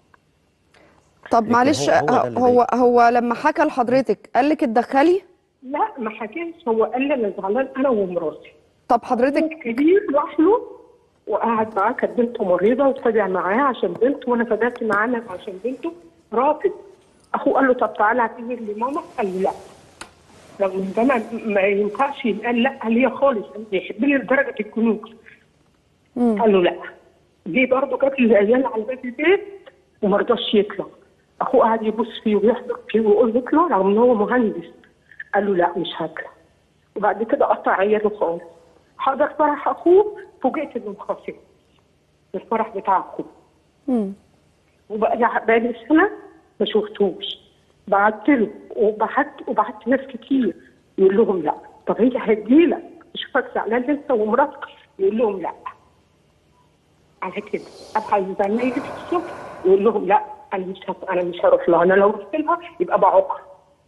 طب
لكن
معلش
هو- هو ده اللي
هو هو لما حكى لحضرتك قال لك اتدخلي
لا ما حكيتش هو قال لي انا زعلان انا ومراتي
طب حضرتك
كبير لوحده وقعد معاه كانت بنته مريضه واتفاجئ معاه عشان بنته وانا فدات معانا عشان بنته رافض اخوه قال له طب تعالى اعتذر لماما قال له لا رغم ان ده ما, ما ينفعش يتقال لا ليا خالص أنا بيحبني لدرجه الكنوز قال له لا جه برضه جاب لي العيال على باب البيت وما رضاش يطلع اخوه قعد يبص فيه ويحضر فيه ويقول له اطلع رغم ان هو مهندس قال له لا مش هطلع وبعد كده قطع عياله خالص حضر فرح اخوه فوجئت انه مخاصم الفرح بتاع اخوه
مم.
وبقى لي بقالي سنه ما شفتوش بعت له وبعت وبعت ناس كتير يقول لهم لا طب هي هتجيلك اشوفك زعلان انت ومراتك يقول لهم لا على كده ابقى زمايلي في الصبح يقول لهم لا انا مش هت... انا مش هروح لها انا لو رحت لها يبقى بعوقها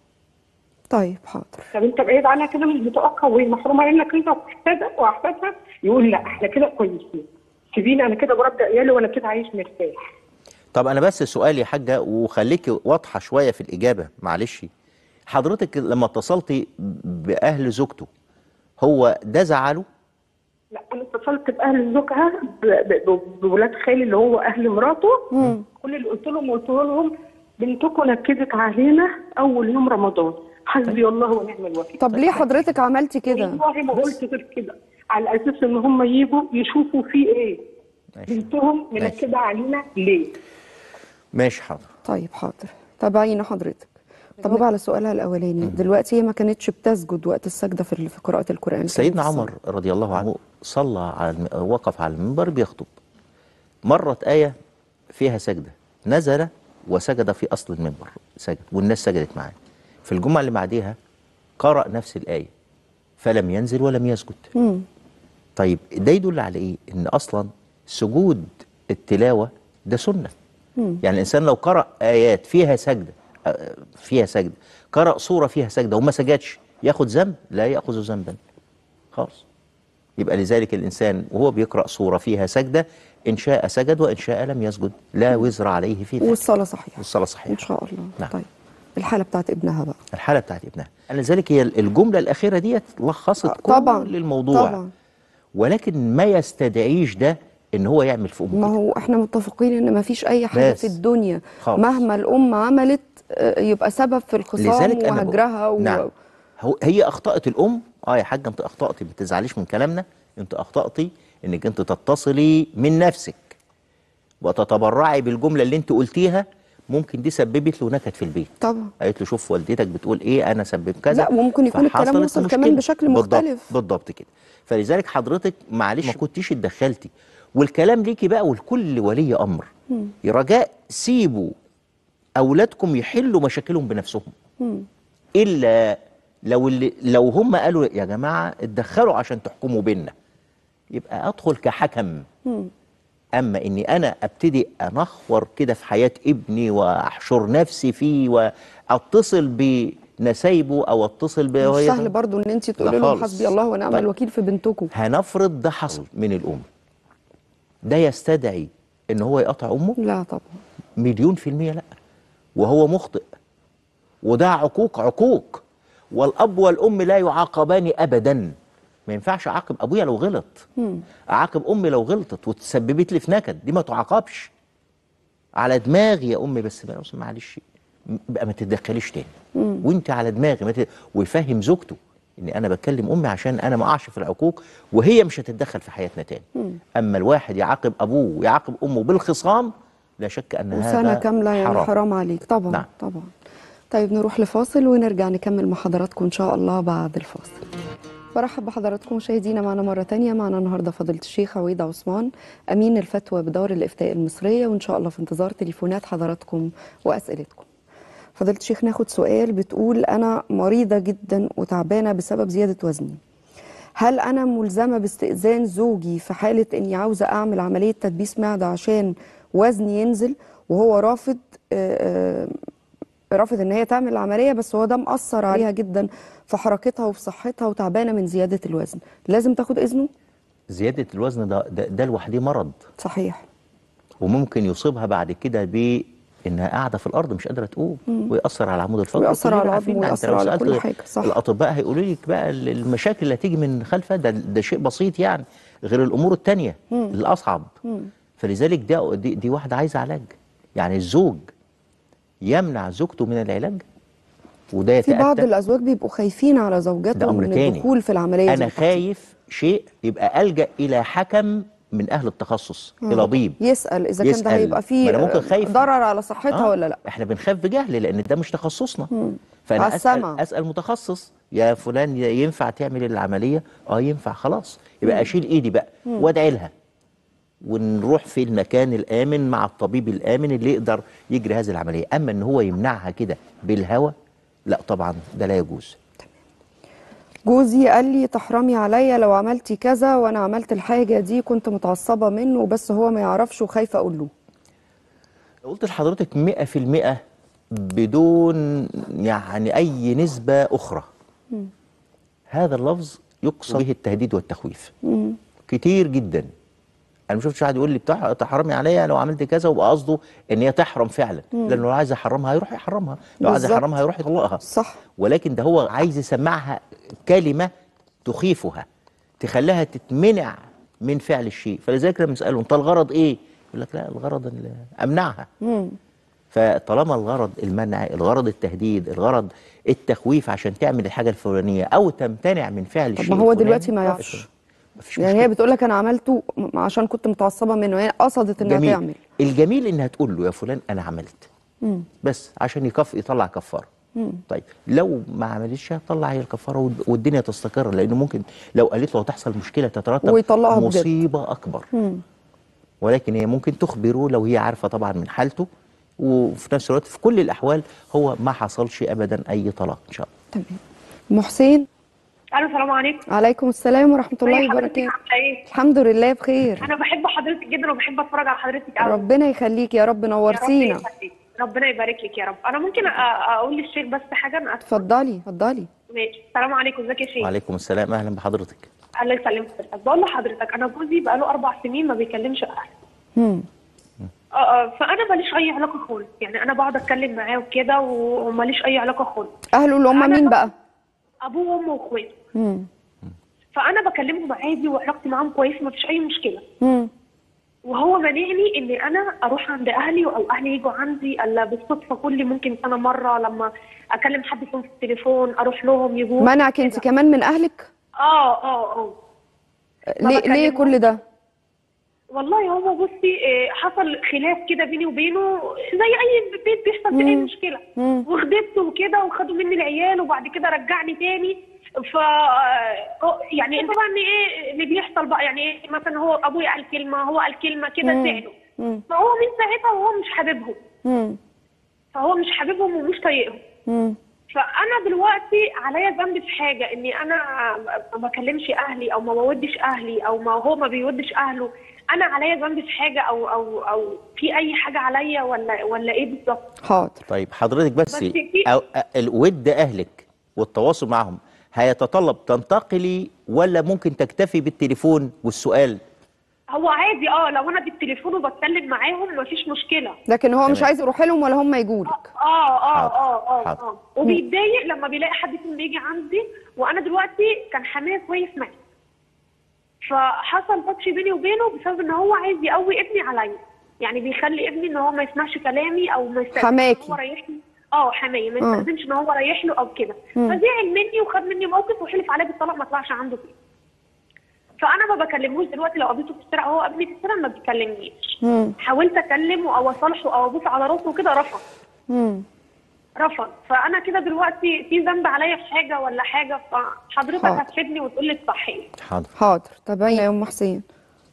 طيب حاضر
طب انت بعيد عنها كده مش بتوقع وهي محرومه منك انت واحفادك واحفادها يقول لا احنا كده كويسين سيبيني انا كده بربي عيالي وانا كده عايش مرتاح
طب انا بس سؤال يا حاجه وخليكي واضحه شويه في الاجابه معلش حضرتك لما اتصلتي باهل زوجته هو ده زعله
لا انا اتصلت باهل زوجها ب- ب- ب- بولاد خالي اللي هو اهل مراته كل اللي قلت لهم قلت لهم بنتكم نكدت علينا اول يوم رمضان حسبي الله ونعم الوكيل
طب ليه حضرتك عملتي كده
والله ما قلت غير كده على اساس ان هم يجوا يشوفوا في ايه
ماشي
بنتهم
ماشي.
منكده علينا ليه
ماشي حاضر
طيب حاضر تابعينا حضرتك طب على سؤالها الاولاني دلوقتي هي ما كانتش بتسجد وقت السجده في في قراءه القران
سيدنا
كانت
عمر رضي الله عنه صلى على الم... وقف على المنبر بيخطب مرت آية فيها سجدة نزل وسجد في أصل المنبر سجد والناس سجدت معاه في الجمعة اللي بعديها قرأ نفس الآية فلم ينزل ولم يسجد
مم.
طيب ده يدل على إيه؟ إن أصلا سجود التلاوة ده سنة يعني الإنسان لو قرأ آيات فيها سجدة آه، فيها سجدة قرأ سورة فيها سجدة وما سجدش ياخد ذنب لا يأخذ ذنبا خالص يبقى لذلك الإنسان وهو بيقرأ سورة فيها سجدة إن شاء سجد وإن شاء لم يسجد لا وزر عليه في ذلك
والصلاه صحيحه
والصلاة
ان
صحيحة
شاء الله
نعم.
طيب الحاله بتاعت ابنها بقى
الحالة بتاعت ابنها لذلك هي الجملة الأخيرة ديت لخصت
آه،
كل
طبعا
الموضوع
طبعا
ولكن ما يستدعيش ده إن هو يعمل في أمه
ما
كده.
هو احنا متفقين ان ما فيش اي حاجه
بس.
في الدنيا
خالص.
مهما الام عملت آه، يبقى سبب في الخصام
لذلك أنا بقول-
وهجرها و...
نعم هو هي أخطأت الأم اه يا حاجة أنت أخطأتي ما تزعليش من كلامنا أنت أخطأتي إنك أنت تتصلي من نفسك وتتبرعي بالجملة اللي أنت قلتيها ممكن دي سببت له نكد في البيت
طبعا
قالت له شوف والدتك بتقول ايه انا سبب كذا
لا، وممكن يكون الكلام
فحصلت
وصل
مشكلة.
كمان بشكل
بالضبط-
مختلف.
بالضبط كده فلذلك حضرتك معلش ما كنتيش اتدخلتي والكلام ليكي بقى ولكل ولي امر رجاء سيبوا اولادكم يحلوا مشاكلهم بنفسهم الا لو اللي لو هم قالوا يا جماعه اتدخلوا عشان تحكموا بينا يبقى ادخل كحكم اما اني انا ابتدي انخور كده في حياه ابني واحشر نفسي فيه واتصل بنسايبه او اتصل ب
مش سهل برضو ان انت تقولي
لا
لهم
خالص.
حسبي الله ونعم
طيب.
الوكيل في بنتكم
هنفرض ده حصل من الام ده يستدعي ان هو يقطع امه
لا طبعا
مليون في المية لا وهو مخطئ وده عقوق عقوق والأب والأم لا يعاقبان أبدا ما ينفعش أعاقب أبويا لو غلط أعاقب أمي لو غلطت وتسببت لي في نكد دي ما تعاقبش على دماغي يا أمي بس بقى معلش بقى ما تتدخليش تاني وانت على دماغي ما تت... ويفهم زوجته ان انا بتكلم امي عشان انا ما اقعش في العقوق وهي مش هتتدخل في حياتنا تاني اما الواحد يعاقب ابوه ويعاقب امه بالخصام لا شك ان هذا
وسنه كامله يعني
حرام.
حرام عليك طبعا
نعم.
طبعا طيب نروح لفاصل ونرجع نكمل مع حضراتكم ان شاء الله بعد الفاصل برحب بحضراتكم مشاهدينا معنا مرة تانية معنا النهاردة فضيلة الشيخ عويدة عثمان أمين الفتوى بدار الإفتاء المصرية وإن شاء الله في انتظار تليفونات حضراتكم وأسئلتكم فضيلة الشيخ ناخد سؤال بتقول أنا مريضة جدا وتعبانة بسبب زيادة وزني هل أنا ملزمة باستئذان زوجي في حالة إني عاوزة أعمل عملية تدبيس معدة عشان وزني ينزل وهو رافض آه، آه، رافض ان هي تعمل العمليه بس هو ده مأثر عليها جدا في حركتها وفي صحتها وتعبانه من زياده الوزن لازم تاخد اذنه
زياده الوزن ده ده, ده لوحده مرض
صحيح
وممكن يصيبها بعد كده بانها قاعده في الارض مش قادره تقوم ويأثر على العمود الفقري
ويأثر
كلنا
على
عارفين
العظم
ده. أنت
ويأثر
لو
على
سألت
كل حاجة، صح.
الاطباء هيقولوا لك بقى المشاكل اللي هتيجي من خلفها ده ده شيء بسيط يعني غير الامور التانية الاصعب فلذلك ده دي, دي واحده عايزه علاج يعني الزوج يمنع زوجته من العلاج وده
في بعض
يتأتى
الازواج بيبقوا خايفين على
ده
زوجاتهم
امر
من
تاني
الدخول في العمليه
انا
دي.
خايف شيء يبقى الجا الى حكم من اهل التخصص الى طبيب
يسال اذا كان ده
يسأل.
هيبقى
ما
فيه
أنا ممكن خايف.
ضرر على صحتها
آه،
ولا لا
احنا بنخاف بجهل لان ده مش تخصصنا فانا
على السمع.
اسال اسال متخصص يا فلان ينفع تعمل العمليه اه ينفع خلاص يبقى اشيل ايدي بقى وادعي لها ونروح في المكان الامن مع الطبيب الامن اللي يقدر يجري هذه العمليه اما ان هو يمنعها كده بالهوى لا طبعا ده لا يجوز
جوزي قال لي تحرمي عليا لو عملتي كذا وانا عملت الحاجه دي كنت متعصبه منه بس هو ما يعرفش وخايفه اقول له
قلت لحضرتك 100% بدون يعني أي نسبة أخرى هذا اللفظ يقصد به التهديد والتخويف كتير جدا أنا ما شفتش واحد يقول لي بتاع تحرمي عليا لو عملت كذا ويبقى قصده إن هي تحرم فعلا لأنه لو عايز يحرمها هيروح يحرمها لو عايز
بالظبط.
يحرمها هيروح يطلقها
صح
ولكن ده هو عايز يسمعها كلمة تخيفها تخليها تتمنع من فعل الشيء فلذلك لما نسأله انت الغرض ايه يقول لك لا الغرض ال- امنعها فطالما الغرض المنع الغرض التهديد الغرض التخويف عشان تعمل الحاجة الفلانية او تمتنع من فعل
طب
الشيء
ما هو
الفلاني،
دلوقتي ما يعرفش
مفيش
يعني
مشكلة.
هي بتقول لك انا عملته م- عشان كنت متعصبه منه هي قصدت انها
جميل
تعمل
الجميل انها تقول له يا فلان انا عملت بس عشان يكف يطلع كفاره طيب لو ما عملتش هتطلع هي الكفاره والد- والدنيا تستقر لانه ممكن لو قالت له هتحصل مشكله تترتب
ويطلقها بجد.
مصيبه اكبر ولكن هي ممكن تخبره لو هي عارفه طبعا من حالته وفي نفس الوقت في كل الاحوال هو ما حصلش ابدا اي طلاق ان شاء الله
تمام ام حسين
الو السلام عليكم
عليكم السلام ورحمه الله
ازي حضرتك
وبركاته
عامله ايه؟
الحمد لله بخير
انا بحب حضرتك جدا وبحب اتفرج على حضرتك قوي
ربنا يخليك يا رب نورتينا
يا رب يخليك. ربنا يبارك لك يا رب انا ممكن أ- اقول للشيخ بس حاجه انا اسفه
اتفضلي اتفضلي
ماشي السلام عليكم ازيك يا شيخ
وعليكم السلام اهلا بحضرتك
الله يسلمك بقول لحضرتك انا جوزي بقاله اربع سنين ما بيكلمش اهله
مم.
اه اه فانا ماليش اي علاقه خالص يعني انا بقعد اتكلم معاه وكده وماليش اي علاقه خالص
اهله اللي هم
أنا
مين
بقى-
بقى
ابوه وامه واخواته
مم.
فانا بكلمهم عادي وعلاقتي معاهم كويسه ما فيش اي مشكله
مم.
وهو مانعني ان انا اروح عند اهلي او اهلي يجوا عندي الا بالصدفه كل ممكن سنه مره لما اكلم حد فيهم في التليفون اروح لهم يجوا
منعك انت
كده.
كمان من اهلك
اه اه اه ما
ليه ليه
بكلمهم.
كل ده
والله هو بصي آه، حصل خلاف كده بيني وبينه زي اي بيت بيحصل فيه اي
مم.
مشكله
مم.
وغضبت وكده وخدوا مني العيال وبعد كده رجعني تاني ف آه، يعني طبعا ايه اللي بيحصل بقى يعني ايه مثلا هو ابويا قال كلمه هو قال كلمه كده
مم.
زعلوا
مم.
فهو من ساعتها وهو مش حاببهم
مم.
فهو مش حاببهم ومش طايقهم
مم.
فانا دلوقتي عليا ذنب في حاجه اني انا ما بكلمش اهلي او ما بودش اهلي او ما هو ما بيودش اهله انا عليا ذنب في حاجه او او او في اي حاجه عليا ولا ولا ايه بالظبط
حاضر
طيب حضرتك بس,
بس في-
أو أ- الود اهلك والتواصل معهم هيتطلب تنتقلي ولا ممكن تكتفي بالتليفون والسؤال
هو عادي اه لو انا بالتليفون وبتكلم معاهم مفيش مشكله
لكن هو مش
تمام.
عايز يروح لهم ولا هم يجوا لك
اه اه
حاضر،
اه اه
حاضر.
اه وبيتضايق لما بيلاقي حد فيهم بيجي عندي وانا دلوقتي كان حماية كويس معي فحصل تاتش بيني وبينه بسبب ان هو عايز يقوي ابني عليا يعني بيخلي ابني ان هو ما يسمعش كلامي او ما يستأذنش
حماكي.
إن هو رايح لي اه حماية ما
آه.
يستأذنش ان هو رايح له او كده فزعل مني وخد مني موقف وحلف عليا بالطلاق ما طلعش عنده فيه فانا ما بكلموش دلوقتي لو قابلته في الشارع وهو قابلني في الشارع ما بيكلمنيش
مم.
حاولت اكلمه او اصالحه او ابوس على راسه وكده رفض
مم.
رفض فانا كده دلوقتي في ذنب عليا في حاجه ولا حاجه فحضرتك
حاضر.
هتفيدني وتقول لي الصحيح
حاضر
حاضر تابعينا يا ام حسين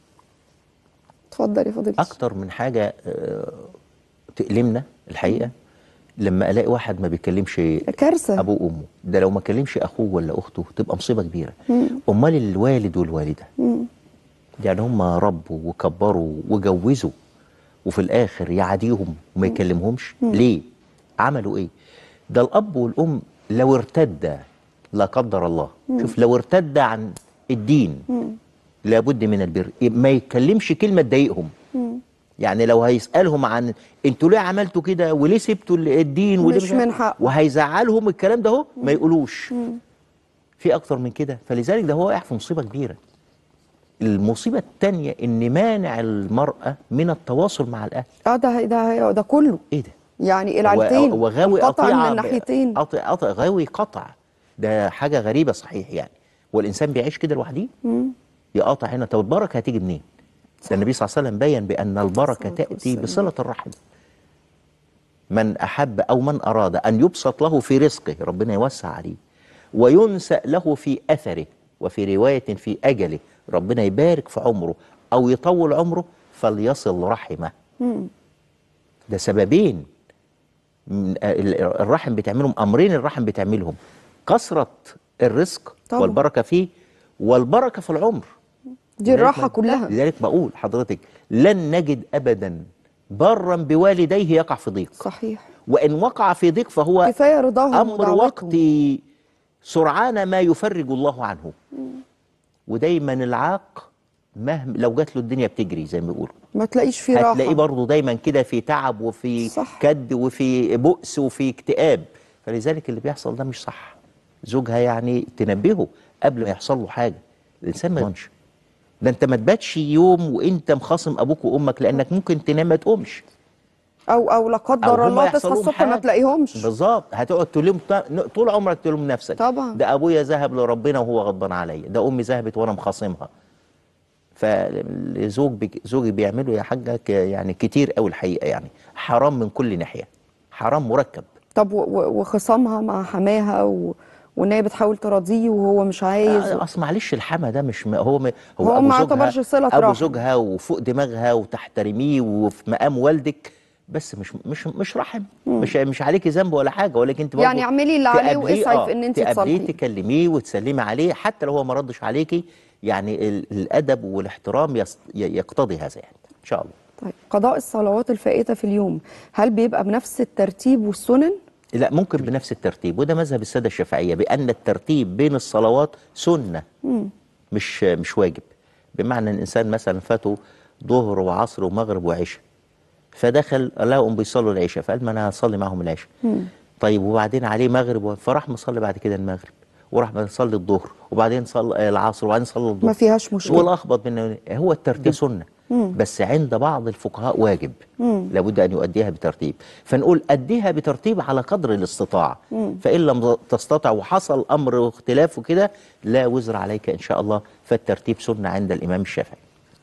اتفضل يا فضيلة الشيخ.
اكتر من حاجه آه، تألمنا الحقيقه لما الاقي واحد ما بيكلمش
كارثة
ابوه وامه ده لو ما كلمش اخوه ولا اخته تبقى مصيبه كبيره امال الوالد والوالده يعني هم ربوا وكبروا وجوزوا وفي الاخر يعاديهم وما يكلمهمش ليه عملوا ايه ده الاب والام لو ارتد لا قدر الله شوف لو ارتد عن الدين لابد من البر ما يتكلمش كلمه تضايقهم يعني لو هيسالهم عن انتوا ليه عملتوا كده وليه سبتوا ال- الدين وليه
مش من حقه.
وهيزعلهم الكلام ده اهو ما يقولوش في اكتر من كده فلذلك ده هو واقع في مصيبه كبيره المصيبه الثانيه ان مانع المراه من التواصل مع الاهل
اه ده ده ده كله
ايه ده
يعني العيلتين
هو غاوي
قطع
قطيعة
من
ب-
الناحيتين
قطع قطع غاوي قطع ده حاجة غريبة صحيح يعني والإنسان بيعيش كده لوحده يقاطع هنا طب البركة هتيجي منين؟ ده النبي صلى الله عليه وسلم بين بأن البركة
الصلاة
تأتي
والسلام.
بصلة الرحم من أحب أو من أراد أن يبسط له في رزقه ربنا يوسع عليه وينسأ له في أثره وفي رواية في أجله ربنا يبارك في عمره أو يطول عمره فليصل رحمه ده سببين من ال- الرحم بتعملهم امرين الرحم بتعملهم كثره الرزق
طبعا.
والبركه فيه والبركه في العمر
دي
لذلك
الراحة
ما-
كلها
لذلك بقول حضرتك لن نجد ابدا برا بوالديه يقع في ضيق
صحيح
وان وقع في ضيق فهو
كفاية رضاهم
امر
ودعوتهم.
وقتي سرعان ما يفرج الله عنه ودايما العاق مهما لو جات له الدنيا بتجري زي ما بيقولوا
ما تلاقيش فيه راحة
هتلاقيه برضه دايما كده في تعب وفي
صح.
كد وفي بؤس وفي اكتئاب فلذلك اللي بيحصل ده مش صح زوجها يعني تنبهه قبل ما يحصل له حاجه الانسان ما يضمنش ده انت ما تباتش يوم وانت مخاصم ابوك وامك لانك ممكن تنام ما تقومش
او او لا
أو
قدر
هما
الله
يحصل
تصحى
لهم
الصبح ما
حاجة.
تلاقيهمش
بالظبط هتقعد تلوم طول عمرك تلوم نفسك
طبعا.
ده ابويا ذهب لربنا وهو غضبان عليا ده امي ذهبت وانا مخاصمها فالزوج بك زوجي بيعملوا يا حاجه ك- يعني كتير قوي الحقيقه يعني حرام من كل ناحيه حرام مركب
طب و- و- وخصامها مع حماها و... وان هي بتحاول تراضيه وهو مش عايز
آه، اصل معلش الحما ده مش م- هو م- هو,
هو
ابو
ما
زوجها
يعتبرش صلة
ابو
رحم.
زوجها وفوق دماغها وتحترميه وفي مقام والدك بس مش مش مش رحم مش مش عليكي ذنب ولا حاجه ولكن انت برضه
يعني اعملي اللي عليه
تقابليه-
واسعي
آه،
في ان انت
تقابليه
تصالحيه
تكلميه وتسلمي عليه حتى لو هو ما ردش عليكي يعني ال- الادب والاحترام يس- ي- يقتضي هذا يعني ان شاء الله
طيب قضاء الصلوات الفائتة في اليوم هل بيبقى بنفس الترتيب والسنن؟
لا ممكن بنفس الترتيب وده مذهب الساده الشافعيه بان الترتيب بين الصلوات سنه مش مش واجب بمعنى ان الانسان مثلا فاته ظهر وعصر ومغرب وعشاء فدخل لقوا بيصلوا العشاء فقال ما انا هصلي معاهم العشاء طيب وبعدين عليه مغرب و- فراح مصلي بعد كده المغرب وراح مصلي الظهر وبعدين صلى العصر وبعدين صلى الظهر
ما فيهاش مشكلة
والاخبط من هو الترتيب سنه بس عند بعض الفقهاء واجب لابد ان يؤديها بترتيب فنقول اديها بترتيب على قدر الاستطاعه فان لم تستطع وحصل امر اختلاف وكده لا وزر عليك ان شاء الله فالترتيب سنه عند الامام الشافعي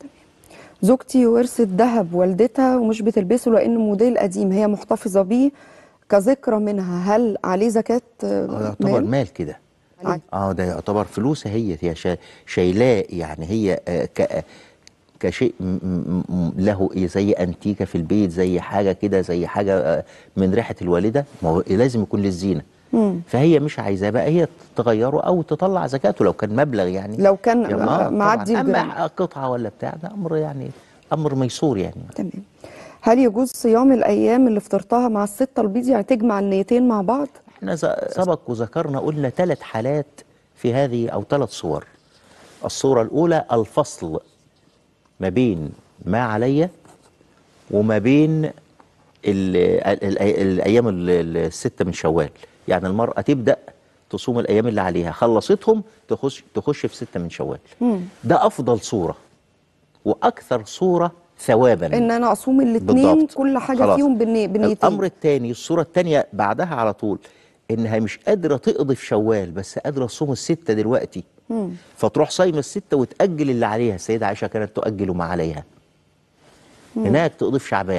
زوجتي ورثت ذهب والدتها ومش بتلبسه لانه موديل قديم هي محتفظة بيه كذكرى منها هل عليه زكاة آه،
آه، يعتبر
مال؟
مال كده
عليه.
اه ده يعتبر فلوس هي هي شا- شايلاه يعني هي آه، ك كشيء م- م- م- له إيه زي انتيكه في البيت زي حاجه كده زي حاجه آه، من ريحه الوالده ما هو لازم يكون للزينه فهي مش عايزاه بقى هي تغيره او تطلع زكاته لو كان مبلغ يعني
لو كان
يعني
آه،
طبعاً.
معدي الجرام.
اما قطعه ولا بتاع ده امر يعني امر ميسور يعني
تمام هل يجوز صيام الايام اللي فطرتها مع الستة البيض يعني تجمع النيتين مع بعض؟
احنا ز- سبق وذكرنا قلنا ثلاث حالات في هذه او ثلاث صور الصورة الأولى الفصل ما بين ما علي وما بين ال ال ال الأيام ال- ال- الستة من شوال يعني المرأة تبدأ تصوم الأيام اللي عليها خلصتهم تخش تخش في ستة من شوال ده أفضل صورة وأكثر صورة ثوابا
ان انا اصوم الاثنين
بالضبط.
كل حاجة
خلاص.
فيهم بالني- بالنيتين
الامر الثاني الصوره الثانيه بعدها على طول انها مش قادره تقضي في شوال بس قادره تصوم السته دلوقتي فتروح صايمه السته وتاجل اللي عليها السيده عائشه كانت تؤجل ما عليها هناك تقضي في شعبان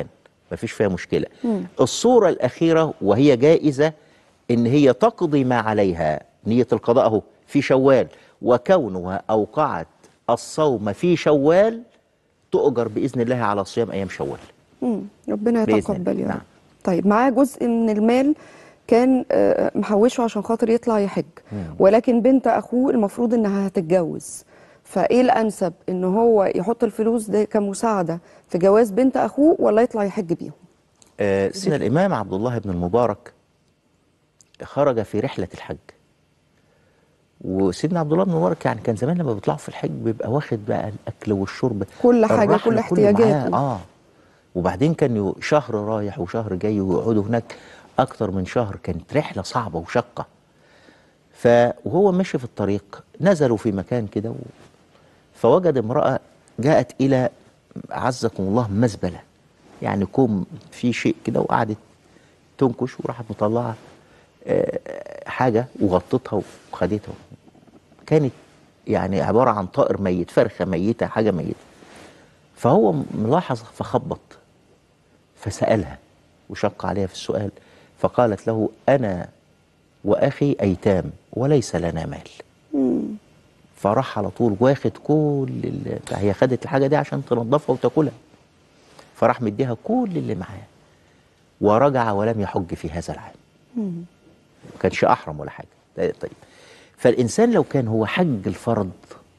مفيش فيها مشكله الصوره الاخيره وهي جائزه ان هي تقضي ما عليها نيه القضاء اهو في شوال وكونها اوقعت الصوم في شوال تؤجر باذن الله على صيام ايام شوال
مم. ربنا
بإذن
يتقبل
الله.
يا
نعم.
رب طيب معاه جزء من المال كان آه، محوشه عشان خاطر يطلع يحج ولكن بنت اخوه المفروض انها هتتجوز فايه الانسب ان هو يحط الفلوس دي كمساعده في جواز بنت اخوه ولا يطلع يحج بيهم
آه، سيدنا الإمام عبد الله بن المبارك خرج في رحلة الحج وسيدنا عبد الله بن المبارك يعني كان زمان لما بيطلعوا في الحج بيبقى واخد بقى الأكل والشرب
كل حاجة،
الرحلة
كل
كله
احتياجاته.
معاه، اه وبعدين كان يو- شهر رايح وشهر جاي ويقعدوا هناك أكتر من شهر كانت رحلة صعبة وشقة ف وهو ماشي في الطريق نزلوا في مكان كده و... فوجد امرأة جاءت إلى عزكم الله مزبلة يعني كوم في شيء كده وقعدت تنكش وراحت مطلعة آه، حاجة وغطتها وخدتها كانت يعني عبارة عن طائر ميت فرخة ميتة حاجة ميتة فهو ملاحظ فخبط فسألها وشق عليها في السؤال فقالت له أنا وأخي أيتام وليس لنا مال فراح على طول واخد كل اللي هي خدت الحاجة دي عشان تنظفها وتاكلها فراح مديها كل اللي معاه ورجع ولم يحج في هذا العام ما كانش أحرم ولا حاجة طيب فالإنسان لو كان هو حج الفرض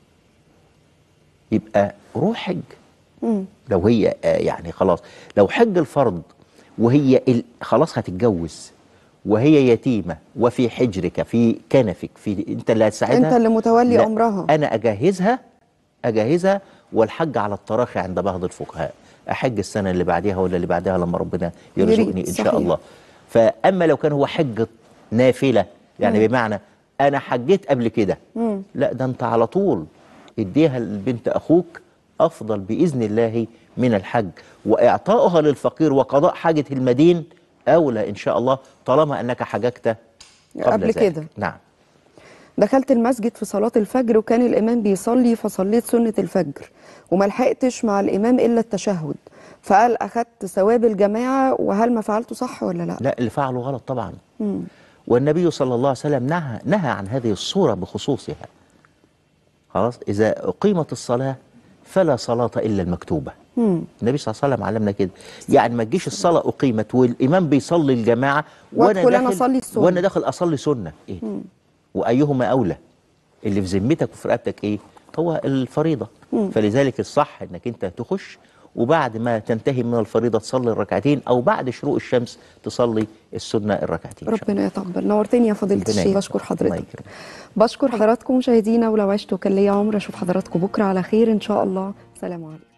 يبقى روح حج لو هي آه، يعني خلاص لو حج الفرض وهي ال- خلاص هتتجوز وهي يتيمة وفي حجرك في كنفك في انت اللي هتساعدها
انت اللي متولي
لا،
امرها
انا اجهزها اجهزها والحج على التراخي عند بعض الفقهاء احج السنه اللي بعدها ولا اللي بعدها لما ربنا
يريد،
يرزقني ان
صحيح.
شاء الله فاما لو كان هو حج نافله يعني بمعنى انا حجيت قبل كده لا ده انت على طول اديها لبنت اخوك افضل باذن الله من الحج واعطائها للفقير وقضاء حاجه المدين اولى ان شاء الله طالما انك حججت قبل,
قبل
ذلك.
كده.
نعم
دخلت المسجد في صلاة الفجر وكان الإمام بيصلي فصليت سنة الفجر وما لحقتش مع الإمام إلا التشهد فقال أخدت ثواب الجماعة وهل ما فعلته صح ولا لا؟
لا اللي فعله غلط طبعا والنبي صلى الله عليه وسلم نهى نهى عن هذه الصورة بخصوصها خلاص إذا أقيمت الصلاة فلا صلاة إلا المكتوبة النبي صلى الله عليه وسلم علمنا كده يعني ما تجيش الصلاة أقيمت والإمام بيصلي الجماعة
وأدخل أنا أصلي السنة.
وأنا داخل أصلي سنة إيه وأيهما أولى اللي في ذمتك وفي رقبتك إيه هو الفريضة فلذلك الصح إنك أنت تخش وبعد ما تنتهي من الفريضة تصلي الركعتين أو بعد شروق الشمس تصلي السنة الركعتين إن شاء الله.
ربنا يتقبل نورتني يا فضيلة
ربنا
الشيخ
يكرمك.
بشكر
الله
حضرتك
يكرمك.
بشكر حضراتكم مشاهدينا ولو عشتوا كان ليا عمر اشوف حضراتكم بكره على خير ان شاء الله سلام عليكم